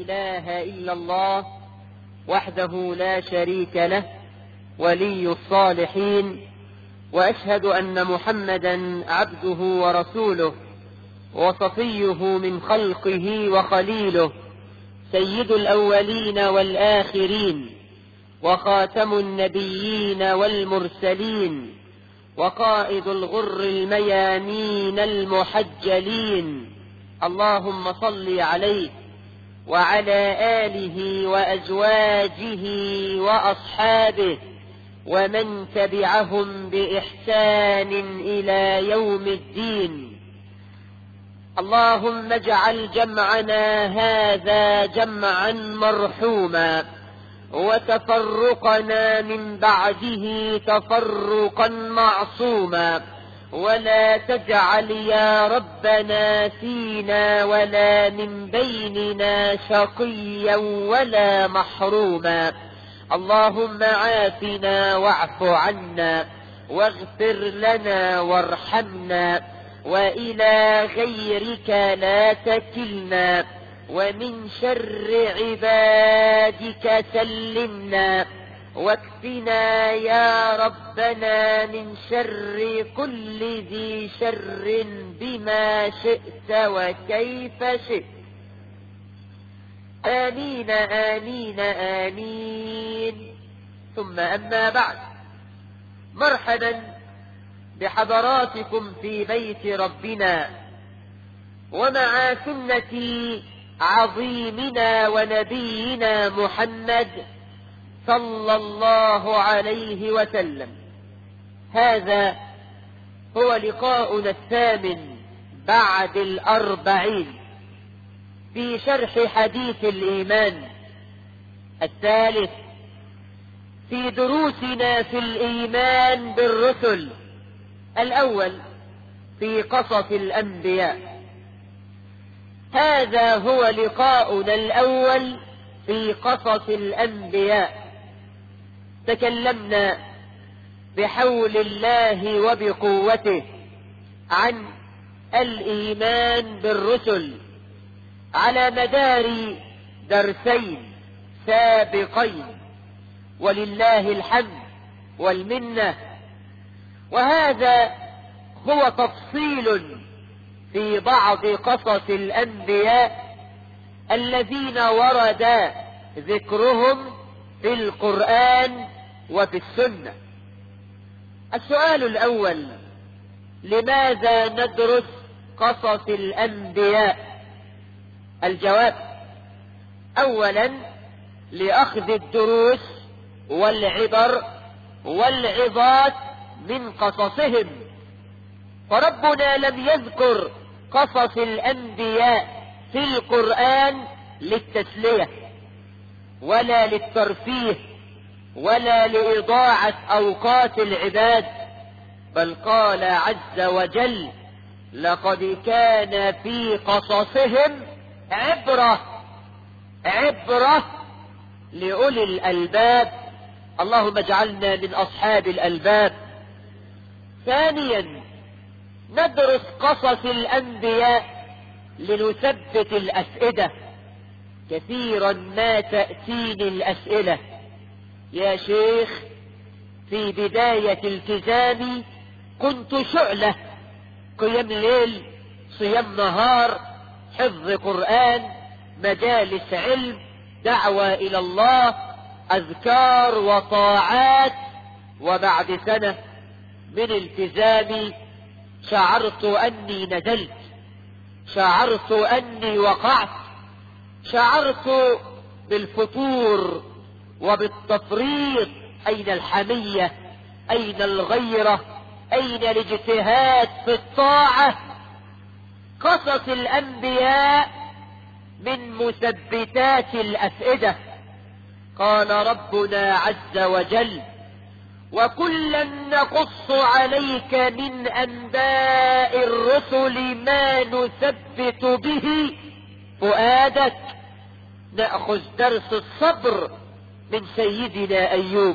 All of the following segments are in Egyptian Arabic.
إله إلا الله وحده لا شريك له ولي الصالحين وأشهد أن محمدا عبده ورسوله وصفيه من خلقه وخليله سيد الأولين والآخرين وخاتم النبيين والمرسلين وقائد الغر الميامين المحجلين اللهم صل عليه وعلى آله وأزواجه وأصحابه ومن تبعهم بإحسان إلى يوم الدين اللهم اجعل جمعنا هذا جمعا مرحوما وتفرقنا من بعده تفرقا معصوما ولا تجعل يا ربنا فينا ولا من بيننا شقيا ولا محروما اللهم عافنا واعف عنا واغفر لنا وارحمنا وإلى غيرك لا تكلنا ومن شر عبادك سلمنا واكفنا يا ربنا من شر كل ذي شر بما شئت وكيف شئت آمين آمين آمين ثم أما بعد مرحبا بحضراتكم في بيت ربنا ومع سنة عظيمنا ونبينا محمد صلى الله عليه وسلم هذا هو لقاؤنا الثامن بعد الأربعين في شرح حديث الإيمان الثالث في دروسنا في الإيمان بالرسل الأول في قصص الأنبياء هذا هو لقاؤنا الأول في قصص الأنبياء تكلمنا بحول الله وبقوته عن الإيمان بالرسل على مدار درسين سابقين ولله الحمد والمنة وهذا هو تفصيل في بعض قصص الأنبياء الذين ورد ذكرهم في القرآن وفي السنة السؤال الأول لماذا ندرس قصص الأنبياء الجواب أولا لأخذ الدروس والعبر والعظات من قصصهم فربنا لم يذكر قصص الأنبياء في القرآن للتسلية ولا للترفيه ولا لإضاعة أوقات العباد بل قال عز وجل لقد كان في قصصهم عبرة عبرة لأولي الألباب اللهم اجعلنا من أصحاب الألباب ثانيا ندرس قصص الأنبياء لنثبت الأسئلة كثيرا ما تأتيني الأسئلة يا شيخ في بداية التزامي كنت شعلة قيام ليل صيام نهار حفظ قرآن مجالس علم دعوة إلى الله أذكار وطاعات وبعد سنة من التزامي شعرت أني نزلت شعرت أني وقعت شعرت بالفتور وبالتفريط أين الحمية أين الغيرة أين الاجتهاد في الطاعة قصص الأنبياء من مثبتات الأفئدة قال ربنا عز وجل وكلا نقص عليك من أنباء الرسل ما نثبت به فؤادك نأخذ درس الصبر من سيدنا أيوب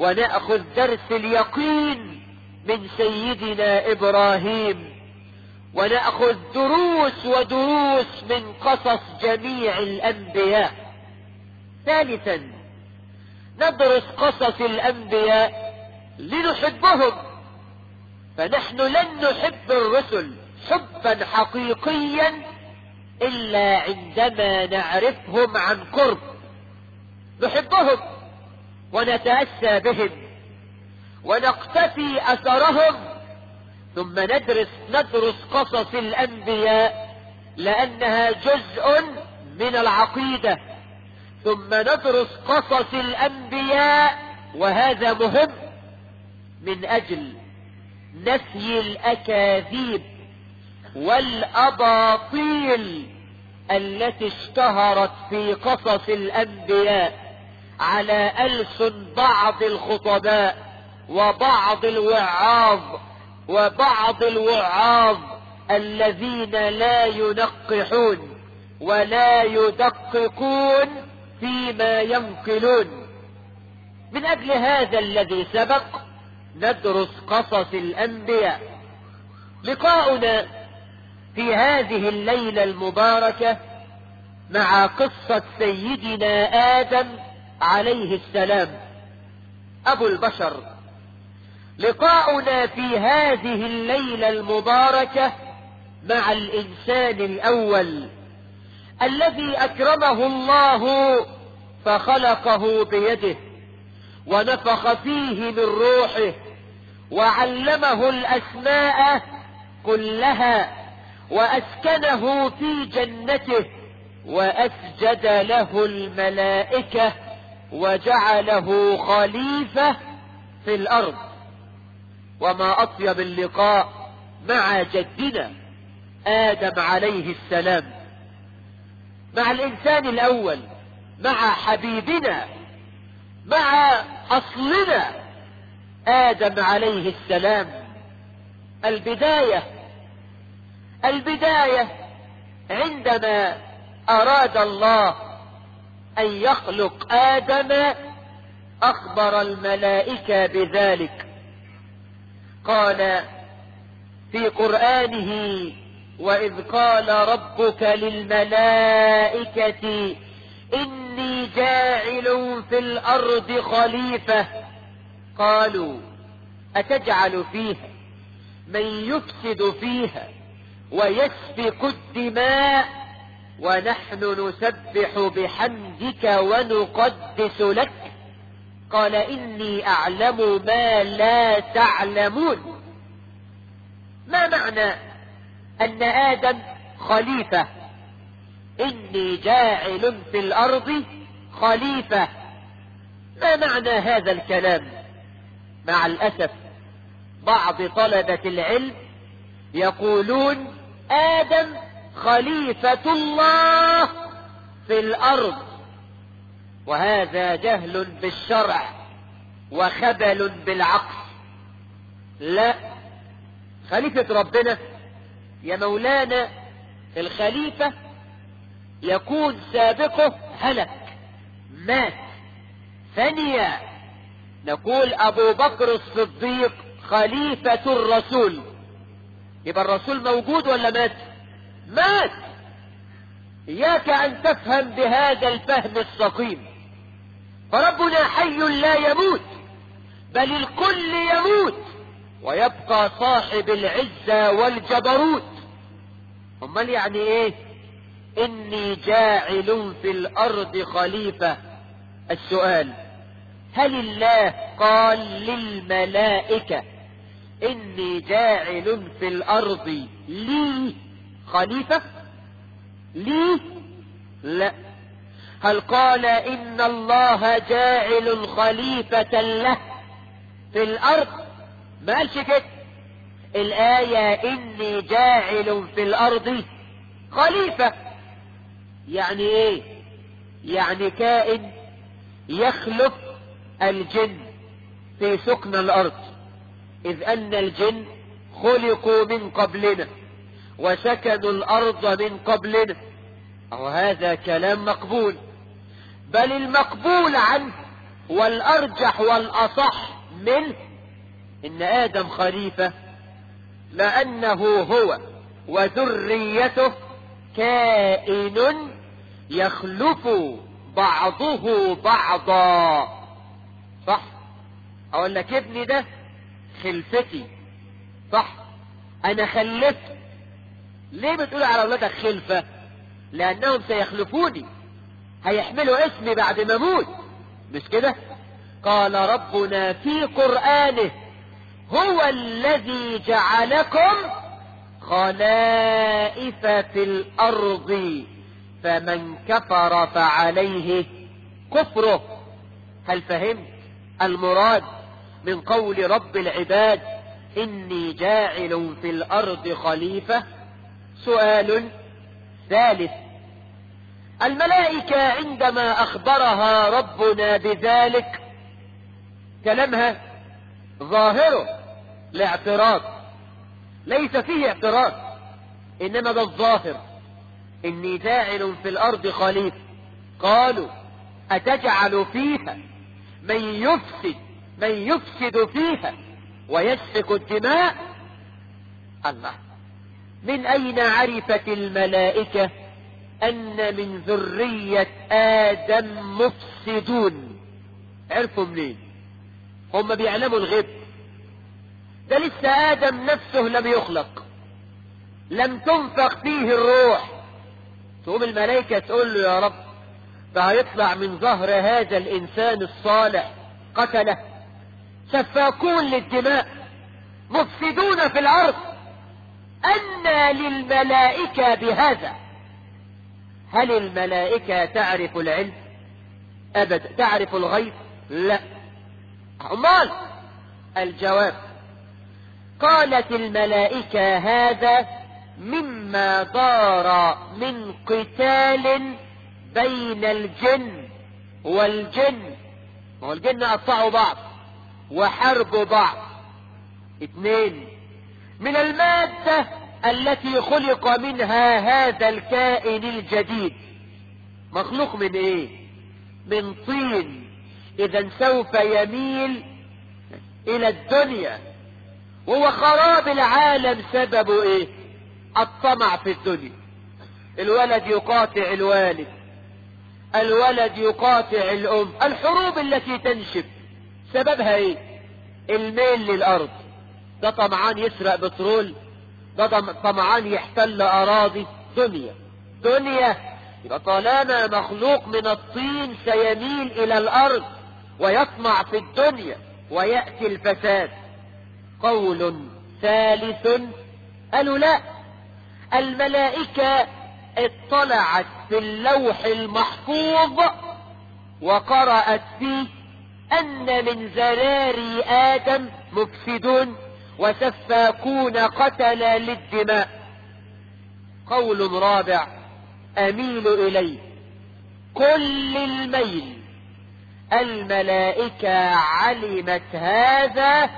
ونأخذ درس اليقين من سيدنا إبراهيم ونأخذ دروس ودروس من قصص جميع الأنبياء ثالثا ندرس قصص الأنبياء لنحبهم فنحن لن نحب الرسل حبا حقيقيا إلا عندما نعرفهم عن قرب نحبهم ونتأسى بهم ونقتفي أثرهم ثم ندرس ندرس قصص الأنبياء لأنها جزء من العقيدة ثم ندرس قصص الأنبياء وهذا مهم من أجل نفي الأكاذيب والأباطيل التي اشتهرت في قصص الأنبياء على ألسن بعض الخطباء وبعض الوعاظ وبعض الوعاظ الذين لا ينقحون ولا يدققون فيما ينقلون من أجل هذا الذي سبق ندرس قصص الأنبياء لقاؤنا في هذه الليلة المباركة مع قصة سيدنا آدم عليه السلام أبو البشر لقاؤنا في هذه الليلة المباركة مع الإنسان الأول الذي أكرمه الله فخلقه بيده ونفخ فيه من روحه وعلمه الأسماء كلها وأسكنه في جنته وأسجد له الملائكة وجعله خليفة في الأرض وما أطيب اللقاء مع جدنا آدم عليه السلام مع الإنسان الأول مع حبيبنا مع أصلنا آدم عليه السلام البداية البداية عندما أراد الله أن يخلق آدم أخبر الملائكة بذلك قال في قرآنه وإذ قال ربك للملائكة إني جاعل في الأرض خليفة قالوا أتجعل فيها من يفسد فيها ويسفك الدماء ونحن نسبح بحمدك ونقدس لك قال إني أعلم ما لا تعلمون ما معنى أن آدم خليفة إني جاعل في الأرض خليفة ما معنى هذا الكلام مع الأسف بعض طلبة العلم يقولون آدم خليفة الله في الأرض وهذا جهل بالشرع وخبل بالعقل لا خليفة ربنا يا مولانا الخليفة يكون سابقه هلك مات ثانية نقول أبو بكر الصديق خليفة الرسول يبقى الرسول موجود ولا مات مات إياك أن تفهم بهذا الفهم السقيم فربنا حي لا يموت بل الكل يموت ويبقى صاحب العزة والجبروت امال يعني ايه اني جاعل في الارض خليفة السؤال هل الله قال للملائكة اني جاعل في الارض لي خليفة لي لا هل قال ان الله جاعل خليفة له في الارض ما قالش كده الآية إني جاعل في الأرض خليفة يعني إيه يعني كائن يخلف الجن في سكن الأرض إذ أن الجن خلقوا من قبلنا وسكنوا الأرض من قبلنا أو هذا كلام مقبول بل المقبول عنه والأرجح والأصح منه إن آدم خليفة لأنه هو وذريته كائن يخلف بعضه بعضا صح اقول لك ابني ده خلفتي صح انا خلفت ليه بتقول على اولادك خلفة لانهم سيخلفوني هيحملوا اسمي بعد ما اموت مش كده قال ربنا في قرآنه هو الذي جعلكم خلائف في الارض فمن كفر فعليه كفره هل فهمت المراد من قول رب العباد اني جاعل في الارض خليفة سؤال ثالث الملائكة عندما اخبرها ربنا بذلك كلامها ظاهره لاعتراض ليس فيه اعتراض انما ده الظاهر اني جاعل في الارض خليفة قالوا اتجعل فيها من يفسد من يفسد فيها ويسفك الدماء الله من اين عرفت الملائكة ان من ذرية ادم مفسدون عرفوا منين هم بيعلموا الغيب ده لسه ادم نفسه لم يخلق لم تنفق فيه الروح تقوم الملائكة تقول له يا رب فهيطلع من ظهر هذا الانسان الصالح قتله سفاكون للدماء مفسدون في الارض أنى للملائكة بهذا هل الملائكة تعرف العلم أبدا تعرف الغيب لا أمال الجواب قالت الملائكة هذا مما دار من قتال بين الجن والجن والجن قطعوا بعض وحربوا بعض اثنين من المادة التي خلق منها هذا الكائن الجديد مخلوق من ايه من طين اذا سوف يميل الى الدنيا وهو خراب العالم سببه ايه الطمع في الدنيا الولد يقاطع الوالد الولد يقاطع الام الحروب التي تنشب سببها ايه الميل للارض ده طمعان يسرق بترول ده طمعان يحتل اراضي دنيا دنيا يبقى طالما مخلوق من الطين سيميل الى الارض ويطمع في الدنيا ويأتي الفساد قول ثالث قالوا لا الملائكة اطلعت في اللوح المحفوظ وقرأت فيه أن من زراري آدم مفسدون وسفاكون قتل للدماء قول رابع أميل إليه كل الميل الملائكة علمت هذا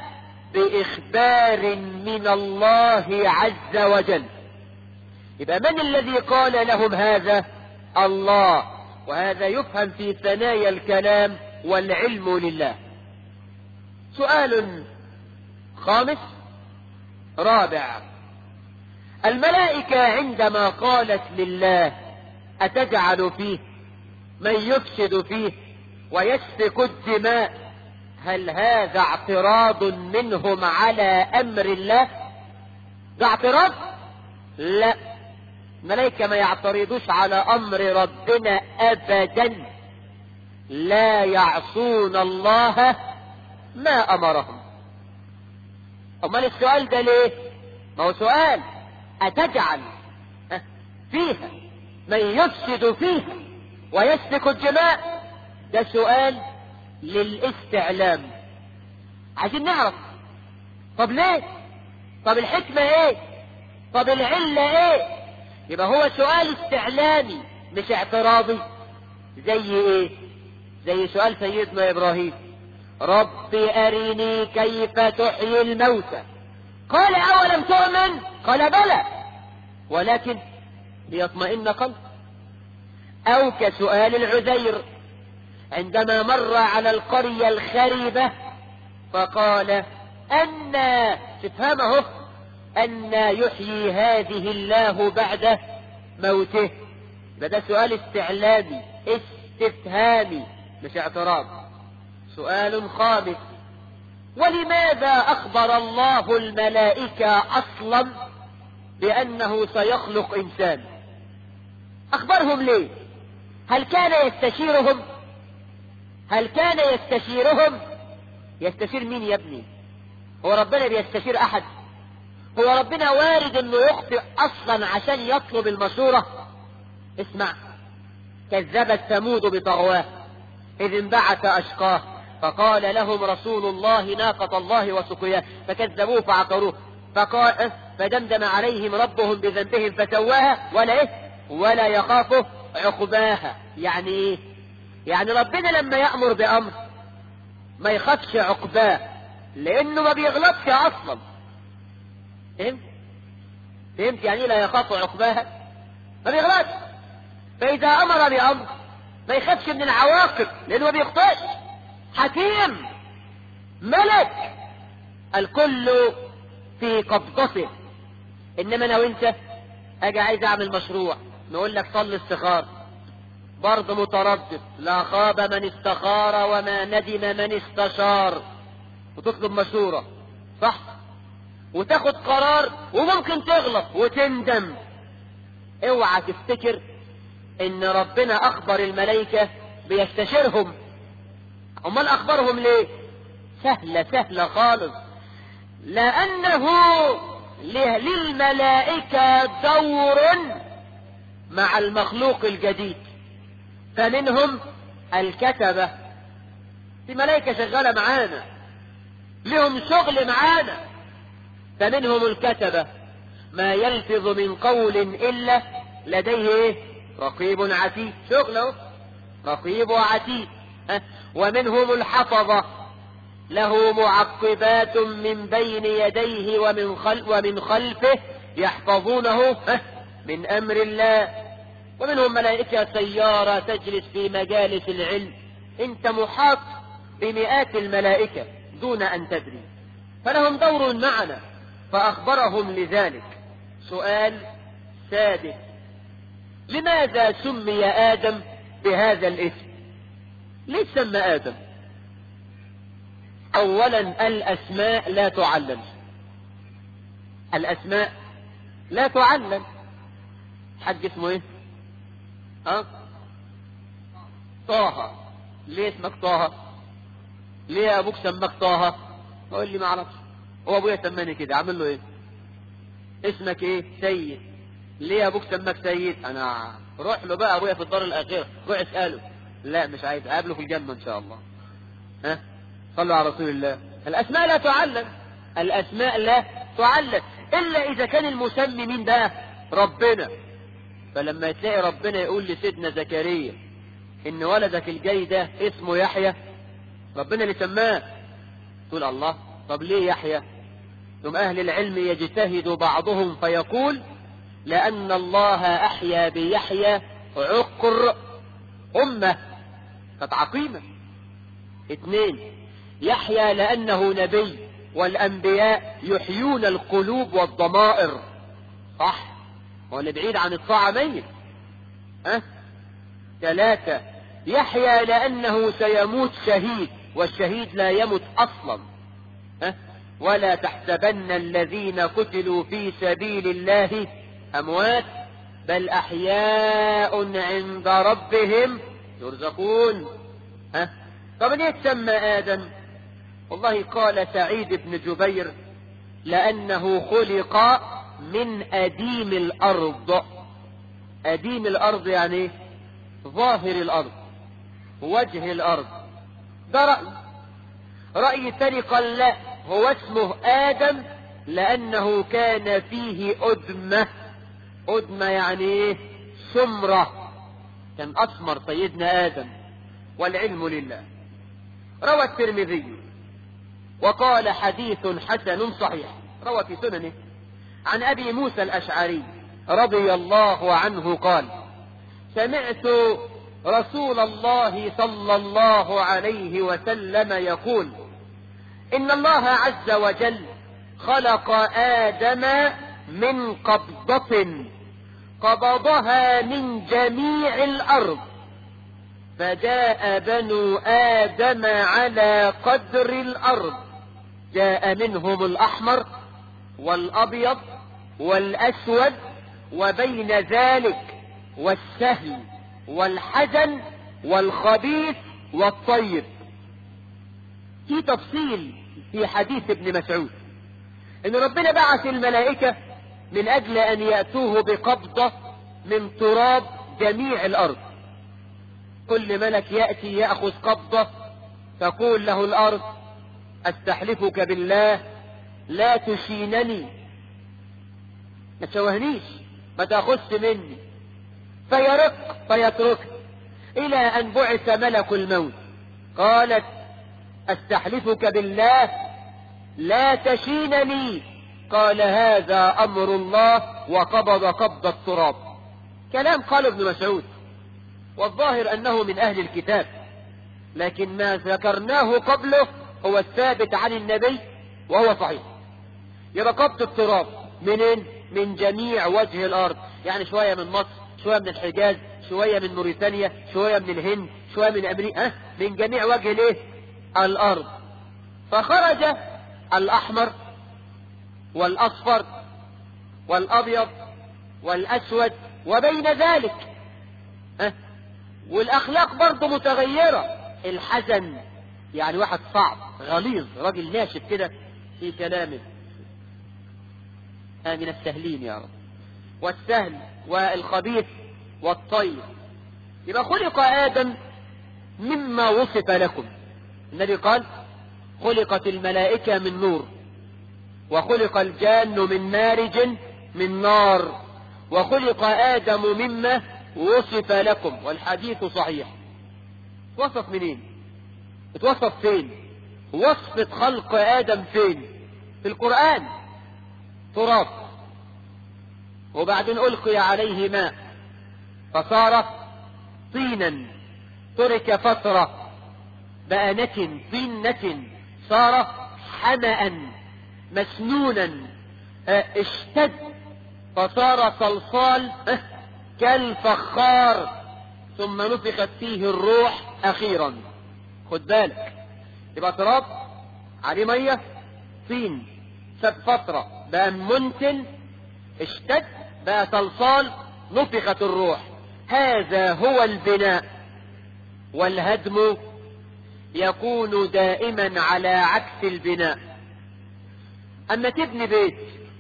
بإخبار من الله عز وجل يبقى من الذي قال لهم هذا الله وهذا يفهم في ثنايا الكلام والعلم لله سؤال خامس رابع الملائكة عندما قالت لله أتجعل فيه من يفسد فيه ويسفك الدماء هل هذا اعتراض منهم على أمر الله ده اعتراض لا الملائكة ما يعترضوش على أمر ربنا أبدا لا يعصون الله ما أمرهم امال السؤال ده ليه ما هو سؤال اتجعل فيها من يفسد فيها ويسفك الدماء ده سؤال للاستعلام عايزين نعرف طب ليه طب الحكمة ايه طب العلة ايه يبقى هو سؤال استعلامي مش اعتراضي زي ايه زي سؤال سيدنا ابراهيم رب أرني كيف تحيي الموتى قال أولم تؤمن قال بلى ولكن ليطمئن قلب أو كسؤال العذير عندما مر على القرية الخريبة فقال أن تفهمه أن يحيي هذه الله بعد موته ده سؤال استعلامي استفهامي مش اعتراض سؤال خامس ولماذا أخبر الله الملائكة أصلا بأنه سيخلق إنسان أخبرهم ليه هل كان يستشيرهم هل كان يستشيرهم يستشير مين يا ابني هو ربنا بيستشير أحد هو ربنا وارد انه يخطئ اصلا عشان يطلب المشورة اسمع كذبت ثمود بطغواه اذ انبعث اشقاه فقال لهم رسول الله ناقة الله وسقياه فكذبوه فعقروه فقال فدمدم عليهم ربهم بذنبهم فسواها ولا ايه ولا يخاف عقباها يعني ايه يعني ربنا لما يأمر بأمر ما يخافش عقباه لانه ما بيغلطش اصلا فهمت فهمت يعني لا يخاف عقباها ما بيغلطش فاذا امر بامر ما يخافش من العواقب لانه ما بيخطئش حكيم ملك الكل في قبضته انما انا وانت اجي عايز اعمل مشروع نقول لك صلي استخار برضه متردد لا خاب من استخار وما ندم من استشار وتطلب مشورة صح وتاخد قرار وممكن تغلط وتندم اوعى تفتكر ان ربنا اخبر الملائكة بيستشيرهم امال اخبرهم ليه سهلة سهلة خالص لانه للملائكة دور مع المخلوق الجديد فمنهم الكتبة في ملائكة شغالة معانا لهم شغل معانا فمنهم الكتبة ما يلفظ من قول إلا لديه إيه؟ رقيب عتيد شغله رقيب وعتيد ها؟ ومنهم الحفظة له معقبات من بين يديه ومن, خل ومن خلفه يحفظونه ها؟ من أمر الله ومنهم ملائكة سيارة تجلس في مجالس العلم انت محاط بمئات الملائكة دون أن تدري فلهم دور معنا فأخبرهم لذلك سؤال سادس لماذا سمي آدم بهذا الاسم ليش سمى آدم أولا الأسماء لا تعلم الأسماء لا تعلم حد اسمه ايه ها طه ليه اسمك طه ليه ابوك سماك طه قول لي ما اعرفش هو ابويا سماني كده اعمل له ايه اسمك ايه سيد ليه ابوك سماك سيد انا روح له بقى ابويا في الدار الاخيره روح اساله لا مش عايز اقابله في الجنه ان شاء الله ها صلوا على رسول الله الاسماء لا تعلم الاسماء لا تعلم الا اذا كان المسمي مين بقى ربنا فلما تلاقي ربنا يقول لسيدنا زكريا ان ولدك الجاي ده اسمه يحيى ربنا اللي سماه تقول الله طب ليه يحيى ثم اهل العلم يجتهد بعضهم فيقول لان الله احيا بيحيى عقر امه كانت عقيمه اثنين يحيى لانه نبي والانبياء يحيون القلوب والضمائر صح هو اللي بعيد عن الطاعة ميت أه؟ ثلاثة يحيى لأنه سيموت شهيد والشهيد لا يموت أصلا أه؟ ولا تحسبن الذين قتلوا في سبيل الله أموات بل أحياء عند ربهم يرزقون أه؟ طب ليه تسمى آدم والله قال سعيد بن جبير لأنه خلق من أديم الأرض أديم الأرض يعني ظاهر الأرض وجه الأرض ده رأي رأي ثاني قال لا هو اسمه آدم لأنه كان فيه أدمة أدمة يعني إيه سمرة كان أسمر سيدنا آدم والعلم لله روى الترمذي وقال حديث حسن صحيح روى في سننه عن أبي موسى الأشعري رضي الله عنه قال سمعت رسول الله صلى الله عليه وسلم يقول إن الله عز وجل خلق آدم من قبضة قبضها من جميع الأرض فجاء بنو آدم على قدر الأرض جاء منهم الأحمر والأبيض والأسود وبين ذلك والسهل والحزن والخبيث والطيب في تفصيل في حديث ابن مسعود ان ربنا بعث الملائكة من اجل ان يأتوه بقبضة من تراب جميع الارض كل ملك يأتي يأخذ قبضة تقول له الارض استحلفك بالله لا تشينني ما تشوهنيش ما تاخذش مني فيرق فيترك الى ان بعث ملك الموت قالت استحلفك بالله لا تشينني قال هذا امر الله وقبض قبض التراب كلام قال ابن مسعود والظاهر انه من اهل الكتاب لكن ما ذكرناه قبله هو الثابت عن النبي وهو صحيح يبقى قبض التراب منين من جميع وجه الارض يعني شوية من مصر شوية من الحجاز شوية من موريتانيا شوية من الهند شوية من امريكا أه؟ من جميع وجه الايه الارض فخرج الاحمر والاصفر والابيض والاسود وبين ذلك أه؟ والاخلاق برضه متغيرة الحزن يعني واحد صعب غليظ راجل ناشف كده في كلامه آه من السهلين يا رب والسهل والخبيث والطيب يبقى خلق آدم مما وصف لكم النبي قال خلقت الملائكة من نور وخلق الجان من مارج من نار وخلق آدم مما وصف لكم والحديث صحيح وصف منين اتوصف فين وصفة خلق آدم فين في القرآن تراب وبعدين ألقي عليه ماء فصار طينا ترك فترة بقى نتن طين نتن صار حمأ مسنونا اشتد فصار صلصال كالفخار ثم نفخت فيه الروح أخيرا خد بالك يبقى تراب عليه مية طين ساب فترة بقى منتن اشتد بقى صلصال نفخت الروح هذا هو البناء والهدم يكون دائما على عكس البناء اما تبني بيت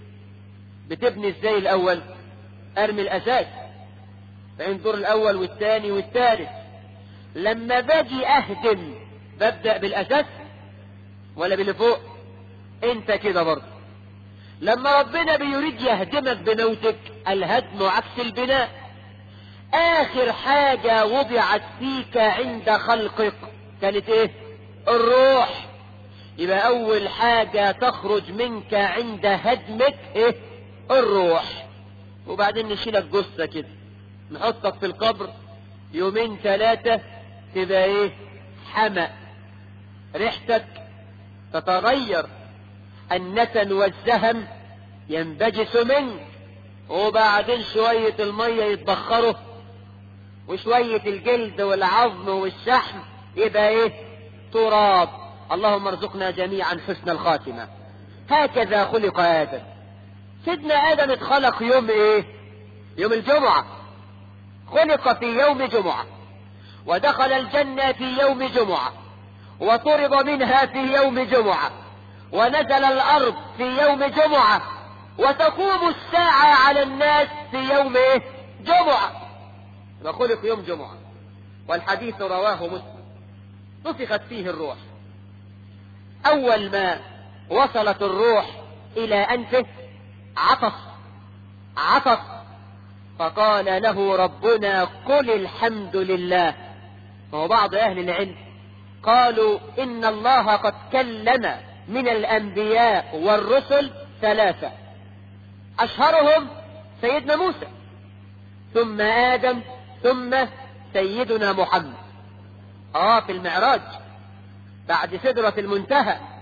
بتبني ازاي الاول ارمي الاساس فان الدور الاول والثاني والثالث لما باجي اهدم ببدأ بالاساس ولا باللي فوق انت كده برضه لما ربنا بيريد يهدمك بموتك الهدم عكس البناء اخر حاجة وضعت فيك عند خلقك كانت ايه الروح يبقى اول حاجة تخرج منك عند هدمك ايه الروح وبعدين نشيلك جثة كده نحطك في القبر يومين ثلاثة تبقى ايه حمأ ريحتك تتغير النتن والزهم ينبجس منك وبعدين شوية المية يتبخروا وشوية الجلد والعظم والشحم يبقى ايه تراب اللهم ارزقنا جميعا حسن الخاتمة هكذا خلق آدم سيدنا آدم اتخلق يوم ايه يوم الجمعة خلق في يوم جمعة ودخل الجنة في يوم جمعة وطرد منها في يوم جمعة ونزل الأرض في يوم جمعة وتقوم الساعة على الناس في يوم ايه جمعة وخلق يوم جمعة والحديث رواه مسلم نفخت فيه الروح أول ما وصلت الروح إلى أنفه عطس عطس فقال له ربنا قل الحمد لله وبعض أهل العلم قالوا إن الله قد كلم من الأنبياء والرسل ثلاثة أشهرهم سيدنا موسى ثم آدم ثم سيدنا محمد آه في المعراج بعد سدرة المنتهى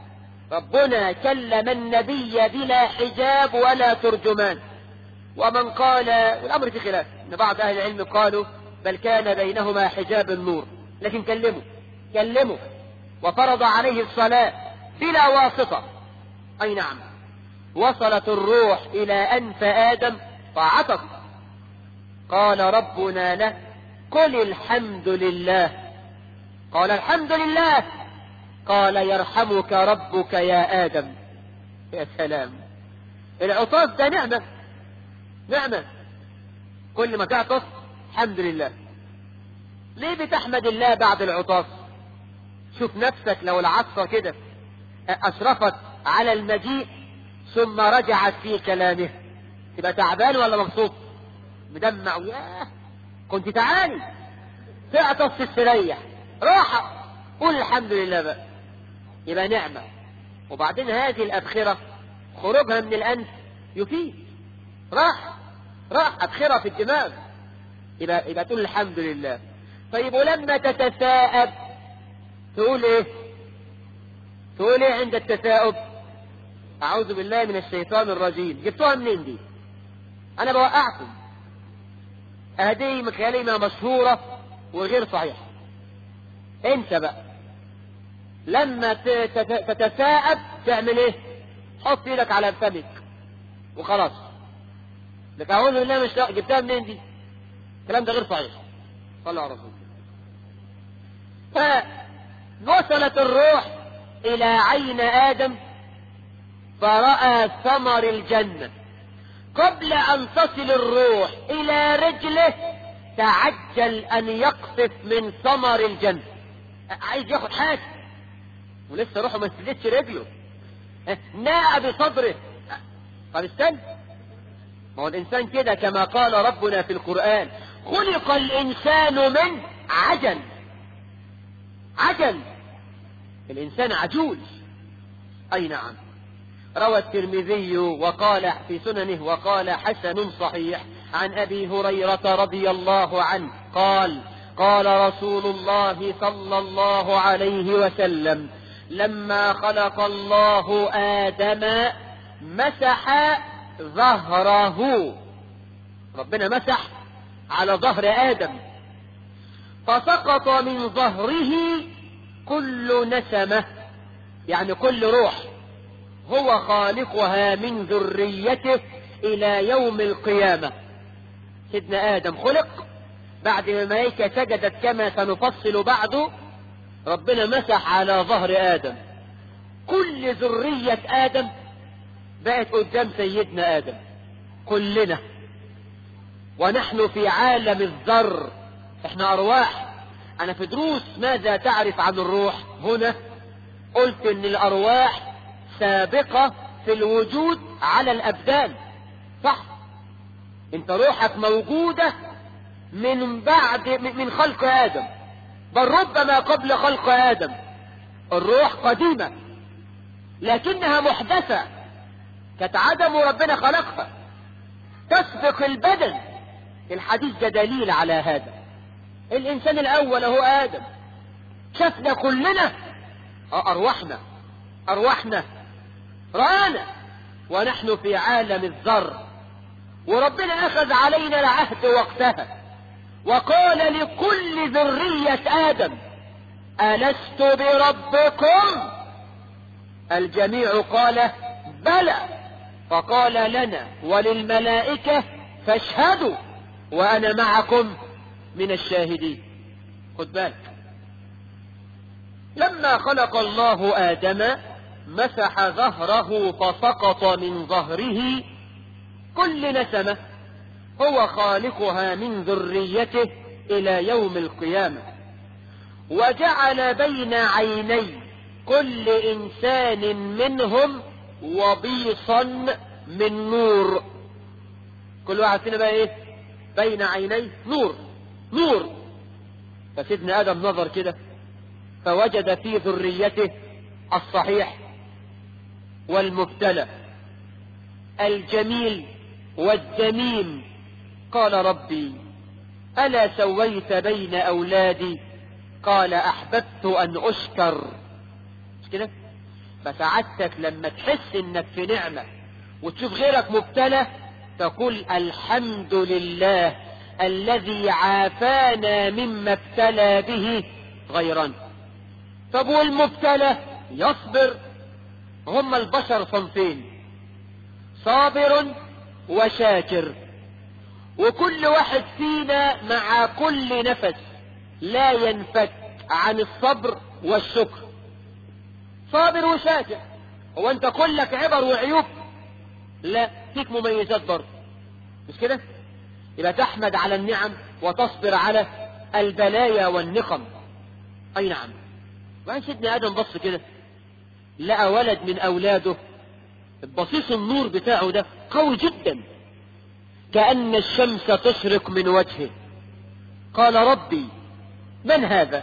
ربنا كلم النبي بلا حجاب ولا ترجمان ومن قال والأمر في خلاف إن بعض أهل العلم قالوا بل كان بينهما حجاب النور لكن كلمه كلمه وفرض عليه الصلاة بلا واسطة أي نعم وصلت الروح إلى أنف آدم فعطف قال ربنا له قل الحمد لله قال الحمد لله قال يرحمك ربك يا آدم يا سلام العطاس ده نعمة نعمة كل ما تعطس الحمد لله ليه بتحمد الله بعد العطاس شوف نفسك لو العطسة كده أشرفت على المجيء ثم رجعت في كلامه تبقى تعبان ولا مبسوط مدمع وياه كنت تعاني تعطس تستريح راحة قول الحمد لله بقى يبقى نعمة وبعدين هذه الأبخرة خروجها من الأنف يفيد راح راح أبخرة في الدماغ يبقى, يبقى تقول الحمد لله طيب ولما تتثاءب تقول ايه تقول ايه عند التثاؤب اعوذ بالله من الشيطان الرجيم جبتوها منين دي انا بوقعكم هذه كلمة مشهورة وغير صحيحة انت بقى لما تتثاءب تعمل ايه حط ايدك على فمك وخلاص لك اعوذ بالله مش جبتها منين دي الكلام ده غير صحيح صلى على رسول فوصلت الروح الى عين ادم فرأى ثمر الجنة قبل ان تصل الروح الى رجله تعجل ان يقطف من ثمر الجنة عايز ياخد حاجة ولسه روحه ما استلتش رجله ناء بصدره طب استنى ما هو الانسان كده كما قال ربنا في القرآن خلق الانسان من عجل عجل الانسان عجول اي نعم روى الترمذي وقال في سننه وقال حسن صحيح عن ابي هريرة رضي الله عنه قال قال رسول الله صلى الله عليه وسلم لما خلق الله آدم مسح ظهره ربنا مسح على ظهر آدم فسقط من ظهره كل نسمة يعني كل روح هو خالقها من ذريته إلى يوم القيامة سيدنا آدم خلق بعد ما الملائكة سجدت كما سنفصل بعده ربنا مسح على ظهر آدم كل ذرية آدم بقت قدام سيدنا آدم كلنا ونحن في عالم الذر احنا أرواح أنا في دروس ماذا تعرف عن الروح هنا قلت إن الأرواح سابقة في الوجود على الأبدان صح انت روحك موجودة من بعد من خلق آدم بل ربما قبل خلق آدم الروح قديمة لكنها محدثة كانت عدم ربنا خلقها تسبق البدن الحديث ده دليل على هذا الإنسان الأول هو آدم شفنا كلنا أرواحنا أرواحنا رآنا ونحن في عالم الذر وربنا أخذ علينا العهد وقتها وقال لكل ذرية آدم ألست بربكم الجميع قال بلى فقال لنا وللملائكة فاشهدوا وأنا معكم من الشاهدين خد بالك لما خلق الله آدم مسح ظهره فسقط من ظهره كل نسمة هو خالقها من ذريته إلى يوم القيامة وجعل بين عيني كل إنسان منهم وبيصا من نور كل واحد فينا بقى ايه بين عينيه نور نور فسيدنا آدم نظر كده فوجد في ذريته الصحيح والمبتلى الجميل والذميم قال ربي ألا سويت بين أولادي قال أحببت أن أشكر مش كده فسعادتك لما تحس انك في نعمة وتشوف غيرك مبتلى تقول الحمد لله الذي عافانا مما ابتلى به غيرنا طب والمبتلى يصبر هم البشر صنفين صابر وشاكر وكل واحد فينا مع كل نفس لا ينفك عن الصبر والشكر صابر وشاكر هو انت كلك عبر وعيوب لا فيك مميزات برضه مش كده يبقى تحمد على النعم وتصبر على البلايا والنقم اي نعم وبعدين سيدنا ادم بص كده لقى ولد من اولاده بصيص النور بتاعه ده قوي جدا كأن الشمس تشرق من وجهه قال ربي من هذا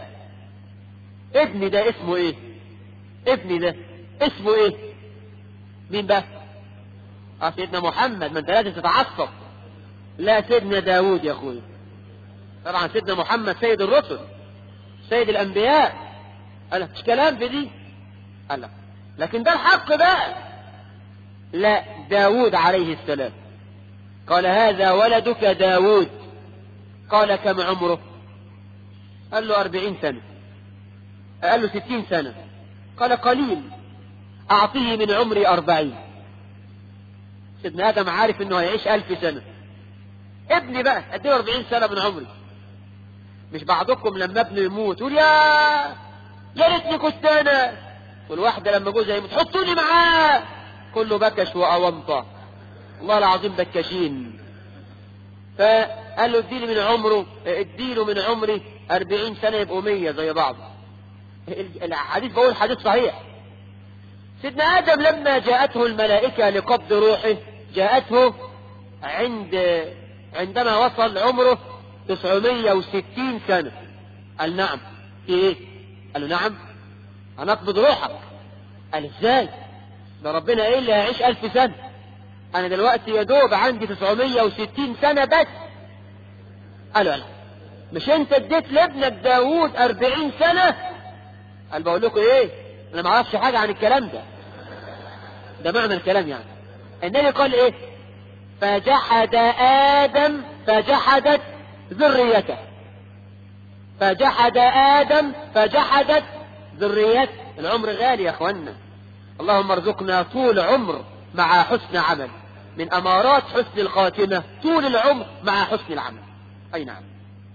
ابني ده اسمه ايه ابني ده اسمه ايه مين بقى اه سيدنا محمد ما انت لازم تتعصب لا سيدنا داوود يا اخوي طبعا سيدنا محمد سيد الرسل سيد الانبياء قال مش كلام في دي قال لا لكن ده الحق بقى لا داوود عليه السلام قال هذا ولدك داوود قال كم عمره قال له أربعين سنة قال له ستين سنة قال قليل أعطيه من عمري أربعين سيدنا آدم عارف إنه هيعيش ألف سنة ابني بقى أديه أربعين سنة من عمري مش بعضكم لما ابنه يموت يقول يا يا ريتني كنت أنا والواحدة لما جوزها يموت حطوني معاه كله بكش وأونطة والله العظيم بكاشين فقال له اديني من عمره اديله من عمري أربعين سنة يبقوا مية زي بعض الحديث بقول حديث صحيح سيدنا آدم لما جاءته الملائكة لقبض روحه جاءته عند عندما وصل عمره 960 سنة قال نعم في ايه قال له نعم هنقبض روحك قال ازاي ده ربنا ايه اللي هيعيش ألف سنة انا دلوقتي يا دوب عندي 960 سنة بس قالوا لا مش انت اديت لابنك داوود 40 سنة قال بقول لكم ايه انا ما اعرفش حاجة عن الكلام ده ده معنى الكلام يعني النبي قال ايه فجحد ادم فجحدت ذريته فجحد ادم فجحدت ذريته العمر غالي يا اخوانا اللهم ارزقنا طول عمر مع حسن عمل من امارات حسن الخاتمة طول العمر مع حسن العمل اي نعم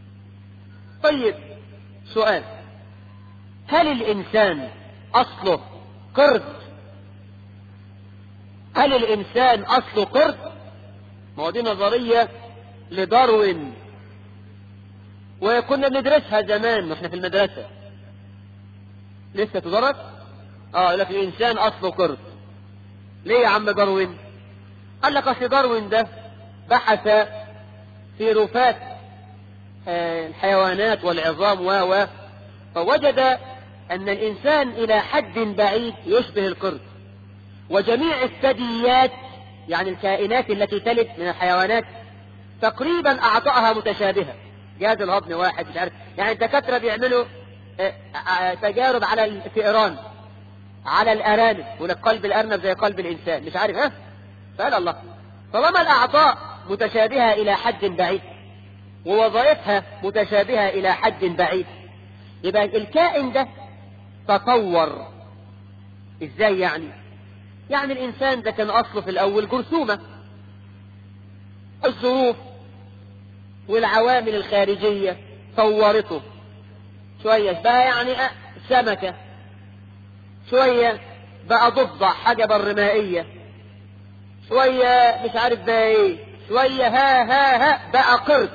طيب سؤال هل الانسان اصله قرد هل الانسان اصله قرد ما هو دي نظرية لداروين وكنا بندرسها زمان واحنا في المدرسة لسه تدرس اه لكن الانسان اصله قرد ليه يا عم داروين قال لك اصل داروين ده بحث في رفات آه الحيوانات والعظام و و فوجد ان الانسان الى حد بعيد يشبه القرد وجميع الثدييات يعني الكائنات التي تلد من الحيوانات تقريبا اعضائها متشابهه جهاز الهضم واحد مش عارف يعني الدكاتره بيعملوا آه آه تجارب على الفئران على الارانب يقول قلب الارنب زي قلب الانسان مش عارف ها سأل الله طالما الاعضاء متشابهه الى حد بعيد ووظائفها متشابهه الى حد بعيد يبقى الكائن ده تطور ازاي يعني يعني الانسان ده كان اصله في الاول جرثومه الظروف والعوامل الخارجيه طورته شويه بقى يعني سمكه شوية بقى ضفدع حاجة برمائية شوية مش عارف بقى ايه شوية ها ها ها بقى قرد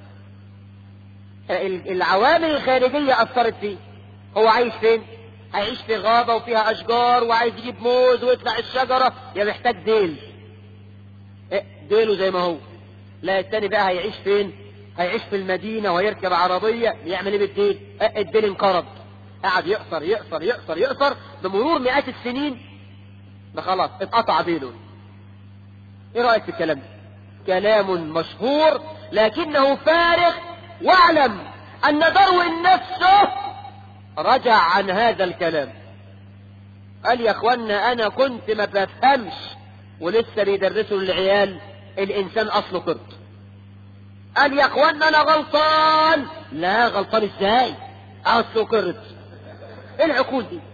العوامل الخارجية أثرت فيه هو عايش فين؟ هيعيش في غابة وفيها أشجار وعايز يجيب موز ويطلع الشجرة يا محتاج ديل إيه ديله زي ما هو لا التاني بقى هيعيش فين؟ هيعيش في المدينة ويركب عربية يعمل ايه بالديل؟ إيه الديل انقرض قعد يقصر يقصر يقصر يقصر بمرور مئات السنين ما خلاص اتقطع ديله ايه رأيك في الكلام ده كلام مشهور لكنه فارغ واعلم ان داروين نفسه رجع عن هذا الكلام قال يا اخوانا انا كنت ما بفهمش ولسه بيدرسوا للعيال الانسان اصله قرد قال يا اخوانا انا غلطان لا غلطان ازاي اصله قرد ايه العقول دي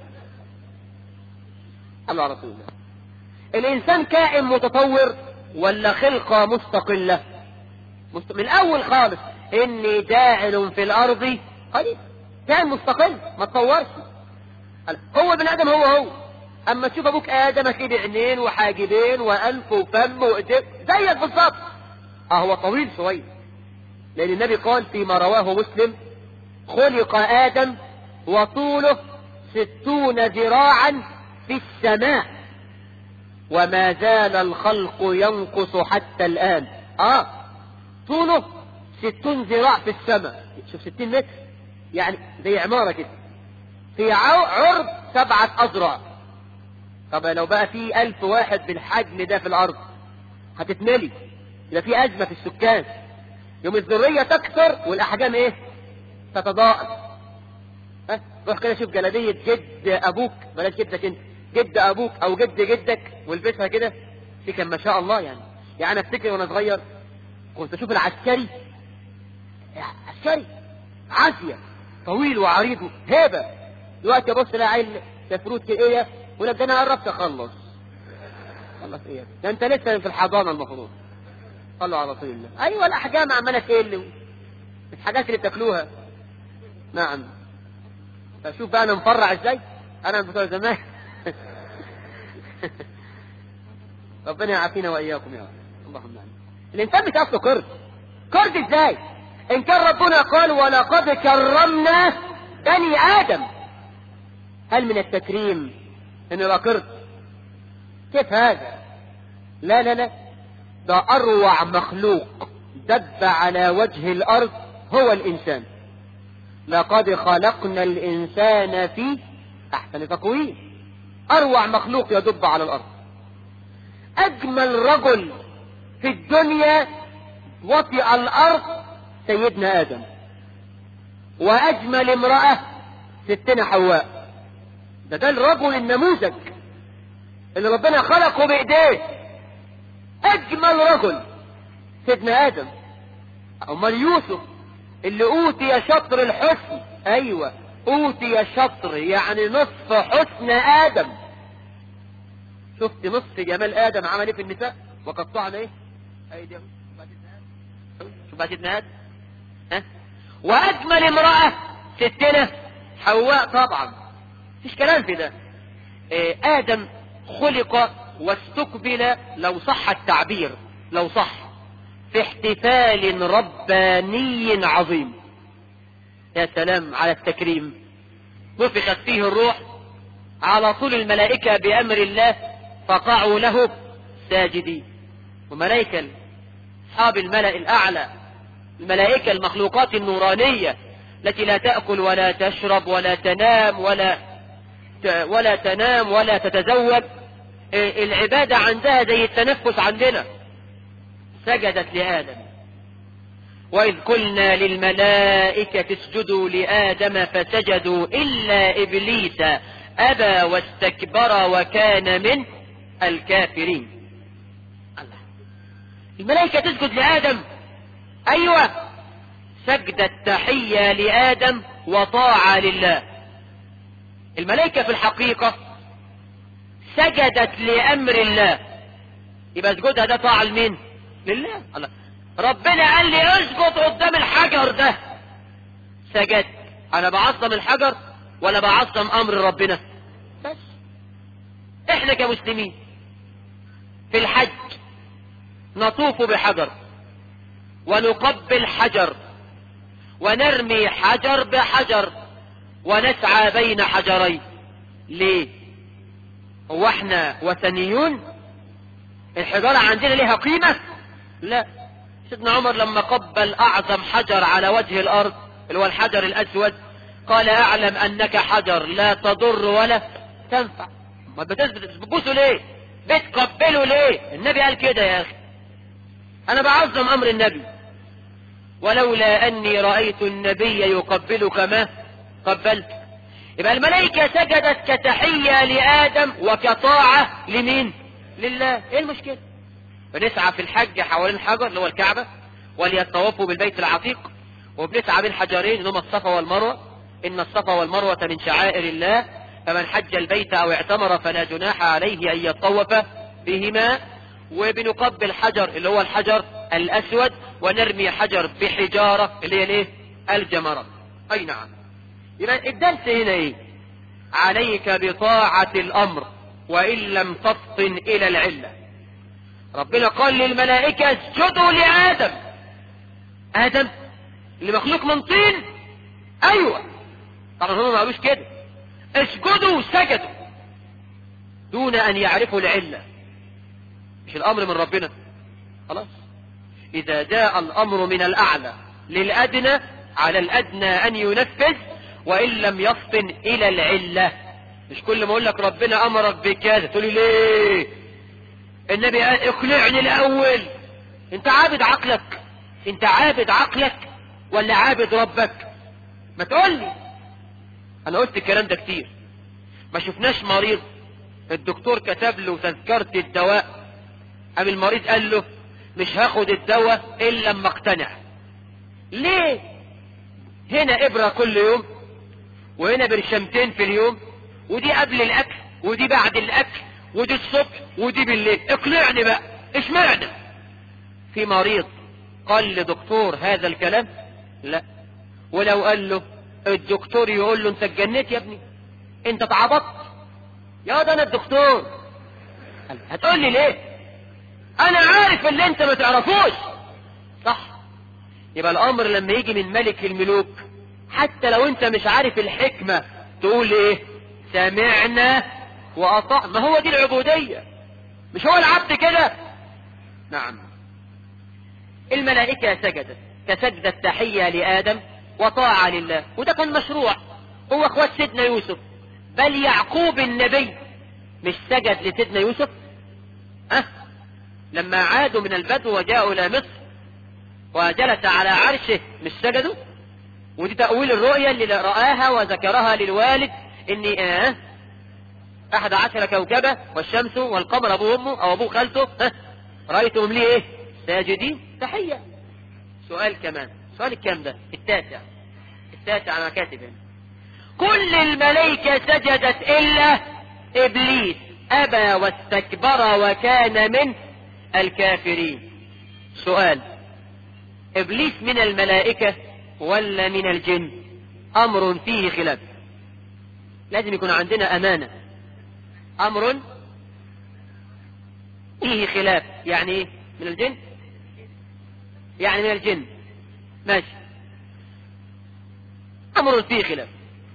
الله رسول الله الانسان كائن متطور ولا خلقة مستقلة مست... من الاول خالص اني جاعل في الارض خليفة كائن مستقل ما تطورش هو بني ادم هو هو اما تشوف ابوك ادم هتلاقيه بعينين وحاجبين وانف وفم وايدين زيك بالظبط اه هو طويل شويه لان النبي قال فيما رواه مسلم خلق ادم وطوله ستون ذراعا في السماء وما زال الخلق ينقص حتى الان اه طوله ستون ذراع في السماء شوف ستين متر يعني زي عمارة كده في عرض سبعة أذرع طب لو بقى في ألف واحد بالحجم ده في الأرض هتتملي يبقى في أزمة في السكان يوم الذرية تكثر والأحجام إيه؟ تتضاءل ها روح كده شوف جلابية جد أبوك بلاش جدك أنت جد أبوك أو جد جدك والبسها كده دي كان ما شاء الله يعني يعني أنا أفتكر وأنا صغير كنت أشوف العسكري عسكري عافية طويل وعريض هيبة دلوقتي ابص لا عيل تفروت كده ايه يقول لك ده انا قربت اخلص خلص ايه ده انت لسه في الحضانه المفروض صلوا على رسول الله ايوه الاحجام عماله تقل الحاجات اللي بتاكلوها نعم فشوف بقى انا مفرع ازاي انا من بتوع زمان ربنا يعافينا واياكم يا رب اللهم امين الانسان مش اصله كرد كرد ازاي ان كان ربنا قال ولقد كرمنا بني ادم هل من التكريم ان يبقى قرد كيف هذا لا لا لا ده اروع مخلوق دب على وجه الارض هو الانسان لقد خلقنا الانسان في احسن تقويم اروع مخلوق يدب على الارض اجمل رجل في الدنيا وطئ الارض سيدنا ادم واجمل امرأة ستنا حواء ده ده الرجل النموذج اللي ربنا خلقه بايديه اجمل رجل سيدنا ادم امال يوسف اللي اوتي شطر الحسن ايوه اوتي شطر يعني نصف حسن ادم شفت نصف جمال ادم عمل ايه في النساء وقطعنا ايه ايديهم شوف بقى سيدنا ادم ها واجمل امرأة ستنا حواء طبعا مفيش كلام في ده إيه ادم خلق واستقبل لو صح التعبير لو صح في احتفال رباني عظيم يا سلام على التكريم نفخت فيه الروح على طول الملائكة بأمر الله فقعوا له ساجدين وملائكة أصحاب الملأ الأعلى الملائكة المخلوقات النورانية التي لا تأكل ولا تشرب ولا تنام ولا ولا تنام ولا تتزوج العبادة عندها زي التنفس عندنا سجدت لآدم وإذ قلنا للملائكة اسجدوا لآدم فسجدوا إلا إبليس أبى واستكبر وكان من الكافرين الله الملائكة تسجد لآدم أيوة سجدة تحية لآدم وطاعة لله الملائكة في الحقيقة سجدت لأمر الله يبقى سجودها ده طاعة لمين؟ لله الله ربنا قال لي اسجد قدام الحجر ده سجدت انا بعظم الحجر ولا بعظم امر ربنا بس احنا كمسلمين في الحج نطوف بحجر ونقبل حجر ونرمي حجر بحجر ونسعى بين حجرين ليه هو احنا وثنيون الحجارة عندنا ليها قيمة لا سيدنا عمر لما قبل اعظم حجر على وجه الارض اللي هو الحجر الاسود قال اعلم انك حجر لا تضر ولا تنفع ما بتبوسه ليه بتقبله ليه النبي قال كده يا اخي انا بعظم امر النبي ولولا اني رأيت النبي يقبلك ما قبلت يبقى الملائكة سجدت كتحية لآدم وكطاعة لمين لله ايه المشكلة بنسعى في الحج حوالين الحجر اللي هو الكعبة وليطوفوا بالبيت العتيق وبنسعى بين حجرين اللي هما الصفا والمروة إن الصفا والمروة من شعائر الله فمن حج البيت أو اعتمر فلا جناح عليه أن يطوف بهما وبنقبل حجر اللي هو الحجر الأسود ونرمي حجر بحجارة اللي هي الايه الجمرة أي نعم يبقى الدرس هنا ايه عليك بطاعة الأمر وإن لم تفطن إلى العلة ربنا قال للملائكة اسجدوا لآدم آدم اللي مخلوق من طين أيوة طبعا هم ما قالوش كده اسجدوا سجدوا دون أن يعرفوا العلة مش الأمر من ربنا خلاص إذا جاء الأمر من الأعلى للأدنى على الأدنى أن ينفذ وإن لم يفطن إلى العلة مش كل ما أقول لك ربنا أمرك بكذا تقول لي ليه النبي قال اقنعني الأول أنت عابد عقلك أنت عابد عقلك ولا عابد ربك ما تقول لي أنا قلت الكلام ده كتير ما شفناش مريض الدكتور كتب له تذكرة الدواء قام المريض قال له مش هاخد الدواء إلا لما اقتنع ليه هنا إبرة كل يوم وهنا برشمتين في اليوم ودي قبل الأكل ودي بعد الأكل ودي الصبح ودي بالليل اقنعني بقى اشمعنى في مريض قال لدكتور هذا الكلام لا ولو قال له الدكتور يقول له انت اتجنيت يا ابني انت اتعبطت يا ده انا الدكتور هتقول لي ليه انا عارف اللي انت ما تعرفوش صح يبقى الامر لما يجي من ملك الملوك حتى لو انت مش عارف الحكمة تقول ايه سمعنا واطعنا ما هو دي العبودية مش هو العبد كده نعم الملائكة سجدت كسجدة تحية لآدم وطاعة لله وده كان مشروع هو اخوات سيدنا يوسف بل يعقوب النبي مش سجد لسيدنا يوسف أه؟ لما عادوا من البدو وجاءوا إلى مصر وجلس على عرشه مش سجدوا ودي تأويل الرؤيا اللي رآها وذكرها للوالد إني آه أحد عشر كوكبة والشمس والقمر أبوه أمه أو أبوه خالته ها رأيتهم ليه إيه ساجدين تحية سؤال كمان سؤال الكام ده التاسع التاسع أنا كاتب هنا كل الملائكة سجدت إلا إبليس أبى واستكبر وكان من الكافرين سؤال إبليس من الملائكة ولا من الجن أمر فيه خلاف لازم يكون عندنا أمانة أمر فيه خلاف يعني إيه من الجن يعني من الجن ماشي أمر فيه خلاف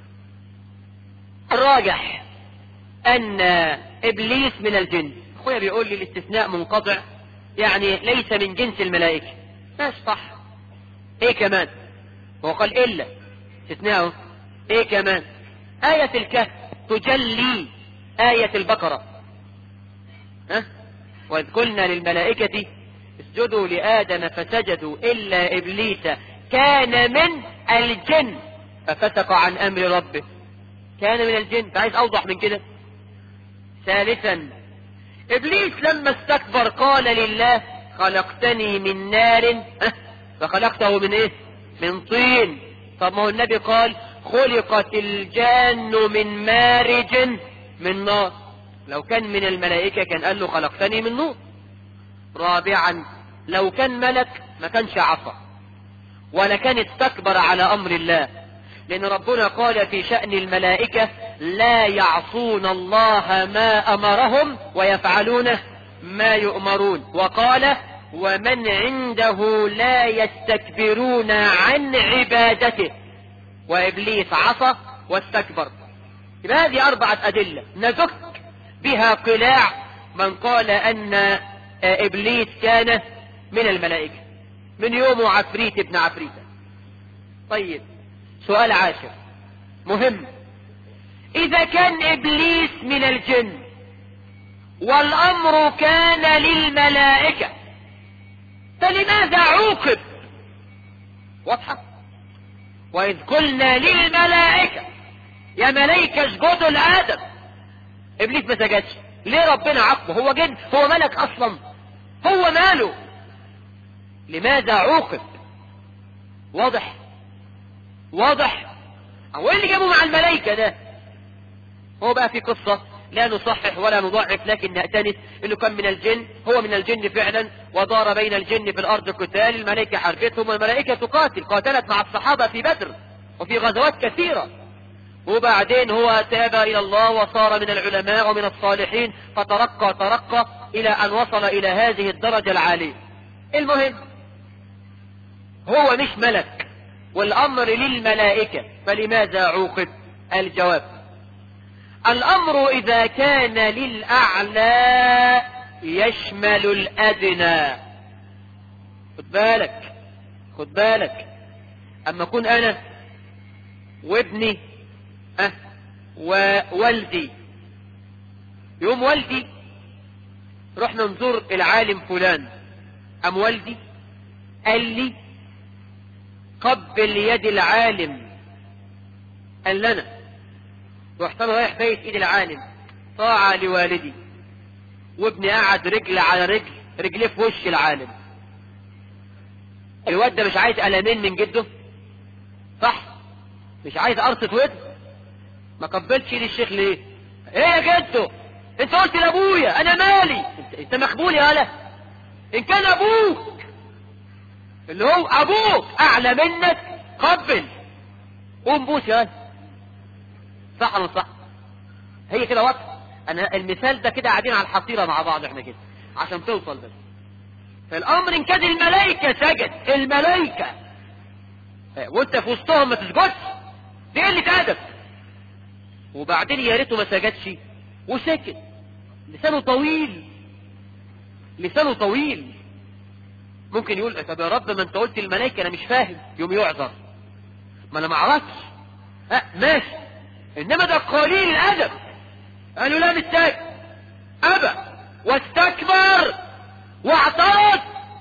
الراجح أن إبليس من الجن أخويا بيقول لي الاستثناء منقطع يعني ليس من جنس الملائكة ماشي صح إيه كمان هو قال إلا استثناءه إيه كمان آية الكهف تجلي آية البقرة ها وإذ قلنا للملائكة اسجدوا لآدم فسجدوا إلا إبليس كان من الجن ففتق عن أمر ربه كان من الجن فعايز أوضح من كده ثالثا إبليس لما استكبر قال لله خلقتني من نار فخلقته من إيه من طين طب ما هو النبي قال خلقت الجان من مارج من نار لو كان من الملائكة كان قال له خلقتني من نور رابعا لو كان ملك ما كانش عصى ولا كان استكبر على أمر الله لأن ربنا قال في شأن الملائكة لا يعصون الله ما أمرهم ويفعلون ما يؤمرون وقال ومن عنده لا يستكبرون عن عبادته وإبليس عصى واستكبر يبقى هذه أربعة أدلة نزك بها قلاع من قال أن إبليس كان من الملائكة من يوم عفريت ابن عفريتة طيب سؤال عاشر مهم إذا كان إبليس من الجن والأمر كان للملائكة فلماذا عوقب واضحة وإذ قلنا للملائكة يا ملايكة اسجدوا لآدم ابليس ما سجدش ليه ربنا عاقبه هو جن هو ملك اصلا هو ماله لماذا عوقب واضح واضح هو ايه اللي جابه مع الملائكة ده هو بقى في قصة لا نصحح ولا نضعف لكن نأتنس انه كان من الجن هو من الجن فعلا ودار بين الجن في الارض قتال الملائكة حربتهم والملائكة تقاتل قاتلت مع الصحابة في بدر وفي غزوات كثيرة وبعدين هو تاب الى الله وصار من العلماء ومن الصالحين فترقى ترقى الى ان وصل الى هذه الدرجة العالية المهم هو مش ملك والامر للملائكة فلماذا عوقب الجواب الامر اذا كان للاعلى يشمل الادنى خد بالك خد بالك اما اكون انا وابني أه ووالدي يوم والدي رحنا نزور العالم فلان ام والدي قال لي قبل يد العالم قال لنا رحت انا رايح بيت ايد العالم طاعة لوالدي وابني قعد رجل على رجل رجليه في وش العالم الواد ده مش عايز قلمين من جده صح مش عايز قرصة ودن ما قبلتش ايد الشيخ ليه ايه يا جدو انت قلت لابويا انا مالي انت, انت مخبول يا هلا ان كان ابوك اللي هو ابوك اعلى منك قبل قوم بوس يا هلا صح ولا صح هي كده واضحه انا المثال ده كده قاعدين على الحصيره مع بعض احنا كده عشان توصل بس فالامر ان كان الملائكه سجد الملائكه وانت في وسطهم ما تسجدش دي قله ادب وبعدين يا ريته ما سجدش وسكت لسانه طويل لسانه طويل ممكن يقول طب يا رب ما انت قلت الملائكه انا مش فاهم يوم يعذر ما انا ما اعرفش اه ماشي انما ده قليل الادب قالوا لا مستاج ابى واستكبر واعترض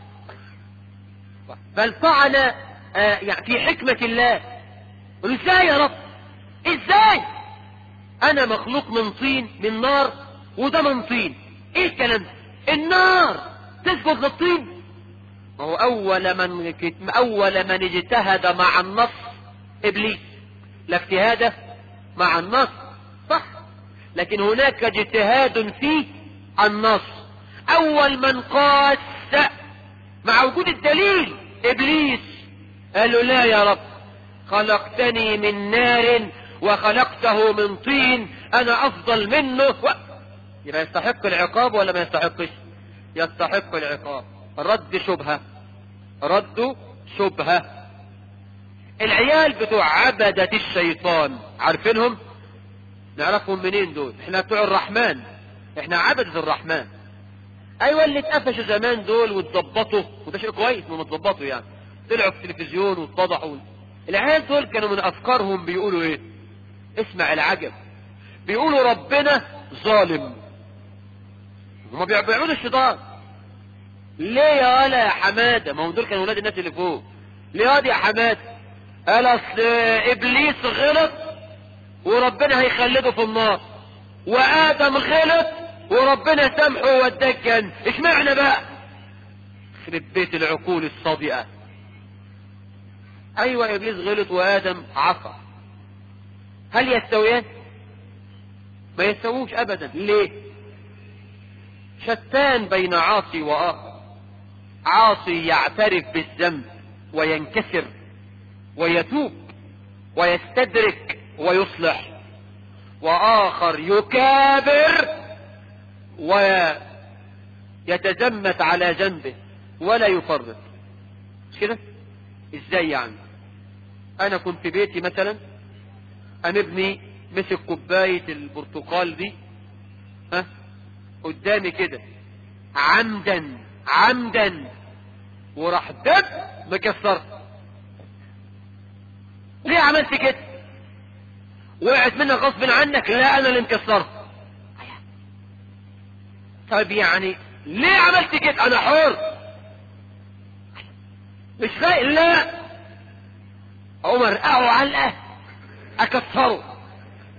بل فعل آه يعني في حكمة الله قل ازاي يا رب ازاي انا مخلوق من طين من نار وده من طين ايه الكلام ده النار تسجد للطين ما هو اول من اول من اجتهد مع النص ابليس لا اجتهاد مع النص صح لكن هناك اجتهاد في النص اول من قاس مع وجود الدليل ابليس قال له لا يا رب خلقتني من نار وخلقته من طين انا افضل منه و... يبقى يستحق العقاب ولا ما يستحقش يستحق العقاب رد شبهة رد شبهة العيال بتوع عبدة الشيطان عارفينهم نعرفهم منين دول احنا بتوع الرحمن احنا عبدة الرحمن ايوه اللي اتقفشوا زمان دول واتظبطوا وده شيء كويس انهم اتظبطوا يعني طلعوا في التلفزيون واتضحوا العيال دول كانوا من افكارهم بيقولوا ايه اسمع العجب بيقولوا ربنا ظالم هما بيعبدوا الشيطان ليه يا ولا يا حماده ما هم دول كانوا ولاد الناس اللي فوق ليه يا حماده قال اصل ابليس غلط وربنا هيخلده في النار وادم غلط وربنا سامحه ووداه الجنه اشمعنى بقى يخرب بيت العقول الصادئه ايوه ابليس غلط وادم عصى هل يستويان ما يستووش ابدا ليه شتان بين عاصي واخر عاصي يعترف بالذنب وينكسر ويتوب ويستدرك ويصلح واخر يكابر ويتزمت على جنبه ولا يفرط مش كده ازاي يعني انا كنت في بيتي مثلا انا ابني مسك كوباية البرتقال دي ها قدامي كده عمدا عمدا وراح دب مكسر ليه عملت كده وقعت منك غصب عنك لا انا اللي مكسرها طيب يعني ليه عملت كده انا حر مش فايق لا عمر ارقعه علقه اكسره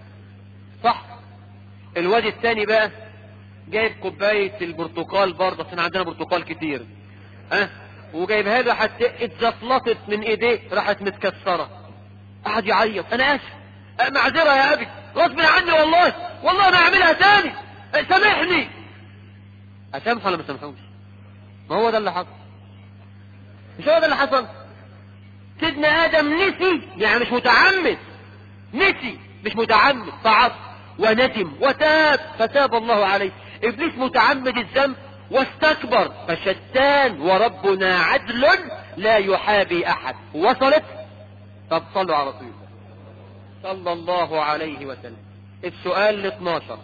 الواد الثاني بقى جايب كوباية البرتقال برضه عشان عندنا برتقال كتير ها وجايبها له حتى اتزفلطت من ايديه راحت متكسرة قعد يعيط انا اسف أه، معذرة يا ابي غصب عني والله والله انا اعملها تاني أه، سامحني اسامح ولا ما سامحوش ما هو ده اللي حصل مش هو ده اللي حصل سيدنا ادم نسي يعني مش متعمد نسي مش متعمد فعص وندم وتاب فتاب الله عليه ابليس متعمد الذنب واستكبر فشتان وربنا عدل لا يحابي احد وصلت طب صلوا على رسول الله صلى الله عليه وسلم السؤال ال 12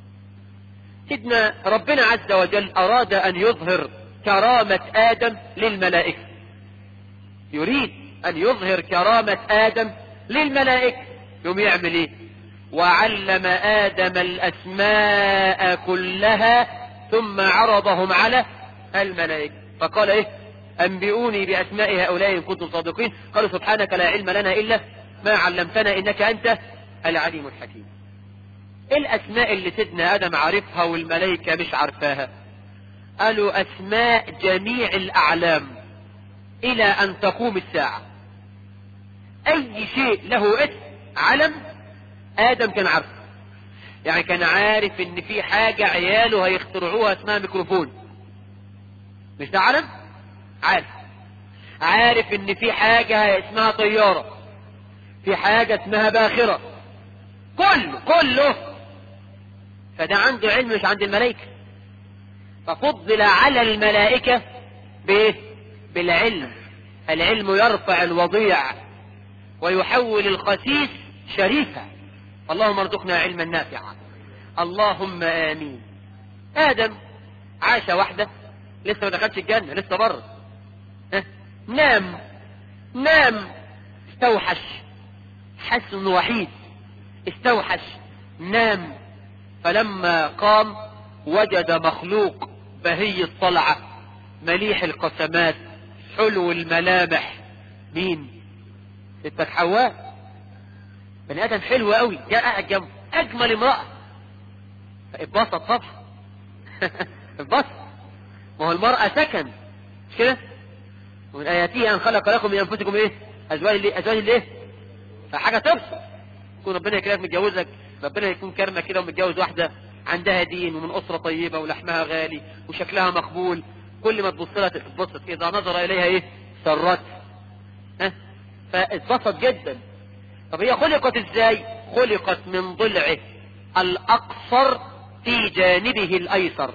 سيدنا ربنا عز وجل اراد ان يظهر كرامة ادم للملائكة يريد ان يظهر كرامة ادم للملائكة يوم يعمل ايه وعلم ادم الاسماء كلها ثم عرضهم على الملائكة فقال ايه انبئوني باسماء هؤلاء ان كنتم صادقين قالوا سبحانك لا علم لنا الا ما علمتنا انك انت العليم الحكيم ايه الاسماء اللي سيدنا ادم عارفها والملائكة مش عارفاها قالوا اسماء جميع الاعلام الى ان تقوم الساعة اي شيء له اسم علم ادم كان عارفه يعني كان عارف ان في حاجة عياله هيخترعوها اسمها ميكروفون مش ده علم عارف عارف ان في حاجة اسمها طيارة في حاجة اسمها باخرة كله كله فده عنده علم مش عند الملائكة ففضل على الملائكة بايه بالعلم العلم يرفع الوضيع ويحول الخسيس شريفا اللهم ارزقنا علما نافعا اللهم امين ادم عاش وحده لسه ما دخلش الجنه لسه بره ها؟ نام نام استوحش حس انه وحيد استوحش نام فلما قام وجد مخلوق بهي الطلعه مليح القسمات حلو الملامح مين ستة حواء بني ادم حلو قوي جاء قاعد جنبه اجمل امرأة فاتبسط طبعا اتبسط ما هو المرأة سكن مش كده ومن اياته ان خلق لكم من انفسكم ايه ازواج اللي ازواج اللي ايه فحاجة تبسط يكون ربنا يكرمك متجوزك ربنا يكون كرمك كده ومتجوز واحدة عندها دين ومن اسرة طيبة ولحمها غالي وشكلها مقبول كل ما تبص لها تتبسط اذا نظر اليها ايه سرت ها فاتبسط جدا طب هي خلقت ازاي خلقت من ضلعه الاقصر في جانبه الايسر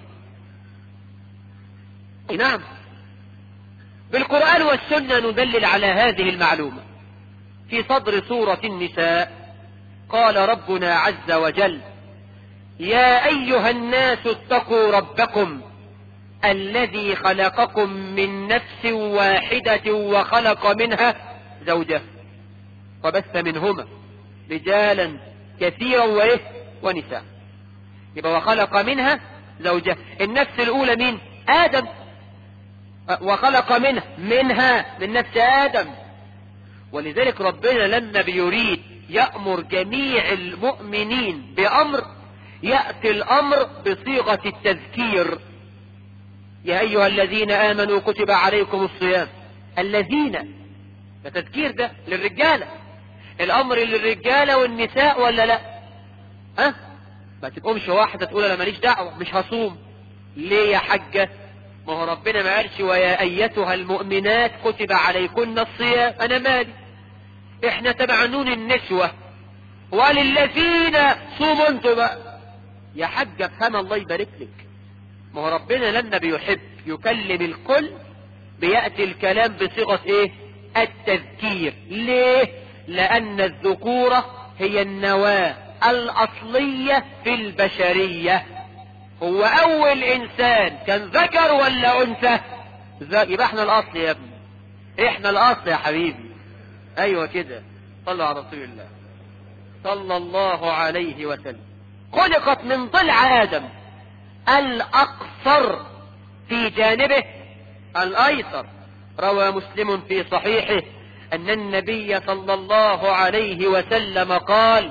نعم بالقرآن والسنة ندلل على هذه المعلومة في صدر سورة النساء قال ربنا عز وجل يا أيها الناس اتقوا ربكم الذي خلقكم من نفس واحدة وخلق منها زوجه وبث منهما رجالا كثيرا وايه ونساء يبقى وخلق منها زوجها النفس الاولى مين ادم وخلق منها منها من نفس ادم ولذلك ربنا لما بيريد يأمر جميع المؤمنين بأمر يأتي الأمر بصيغة التذكير يا أيها الذين آمنوا كتب عليكم الصيام الذين التذكير ده للرجالة الأمر للرجالة والنساء ولا لا ها ما تبقومش واحدة تقول أنا ماليش دعوة مش هصوم ليه يا حجة ما هو ربنا ما قالش ويا أيتها المؤمنات كتب عليكن الصيام أنا مالي احنا تبع نون النسوة وللذين صوموا انتوا بقى يا حجة افهم الله يبارك لك ما هو ربنا لما بيحب يكلم الكل بيأتي الكلام بصيغة ايه التذكير ليه لأن الذكورة هي النواة الأصلية في البشرية هو أول إنسان كان ذكر ولا أنثى يبقى احنا الأصل يا ابني احنا الأصل يا حبيبي أيوة كده صلوا على رسول الله صلى الله عليه وسلم خلقت من ضلع آدم الأقصر في جانبه الأيسر روى مسلم في صحيحه أن النبي صلى الله عليه وسلم قال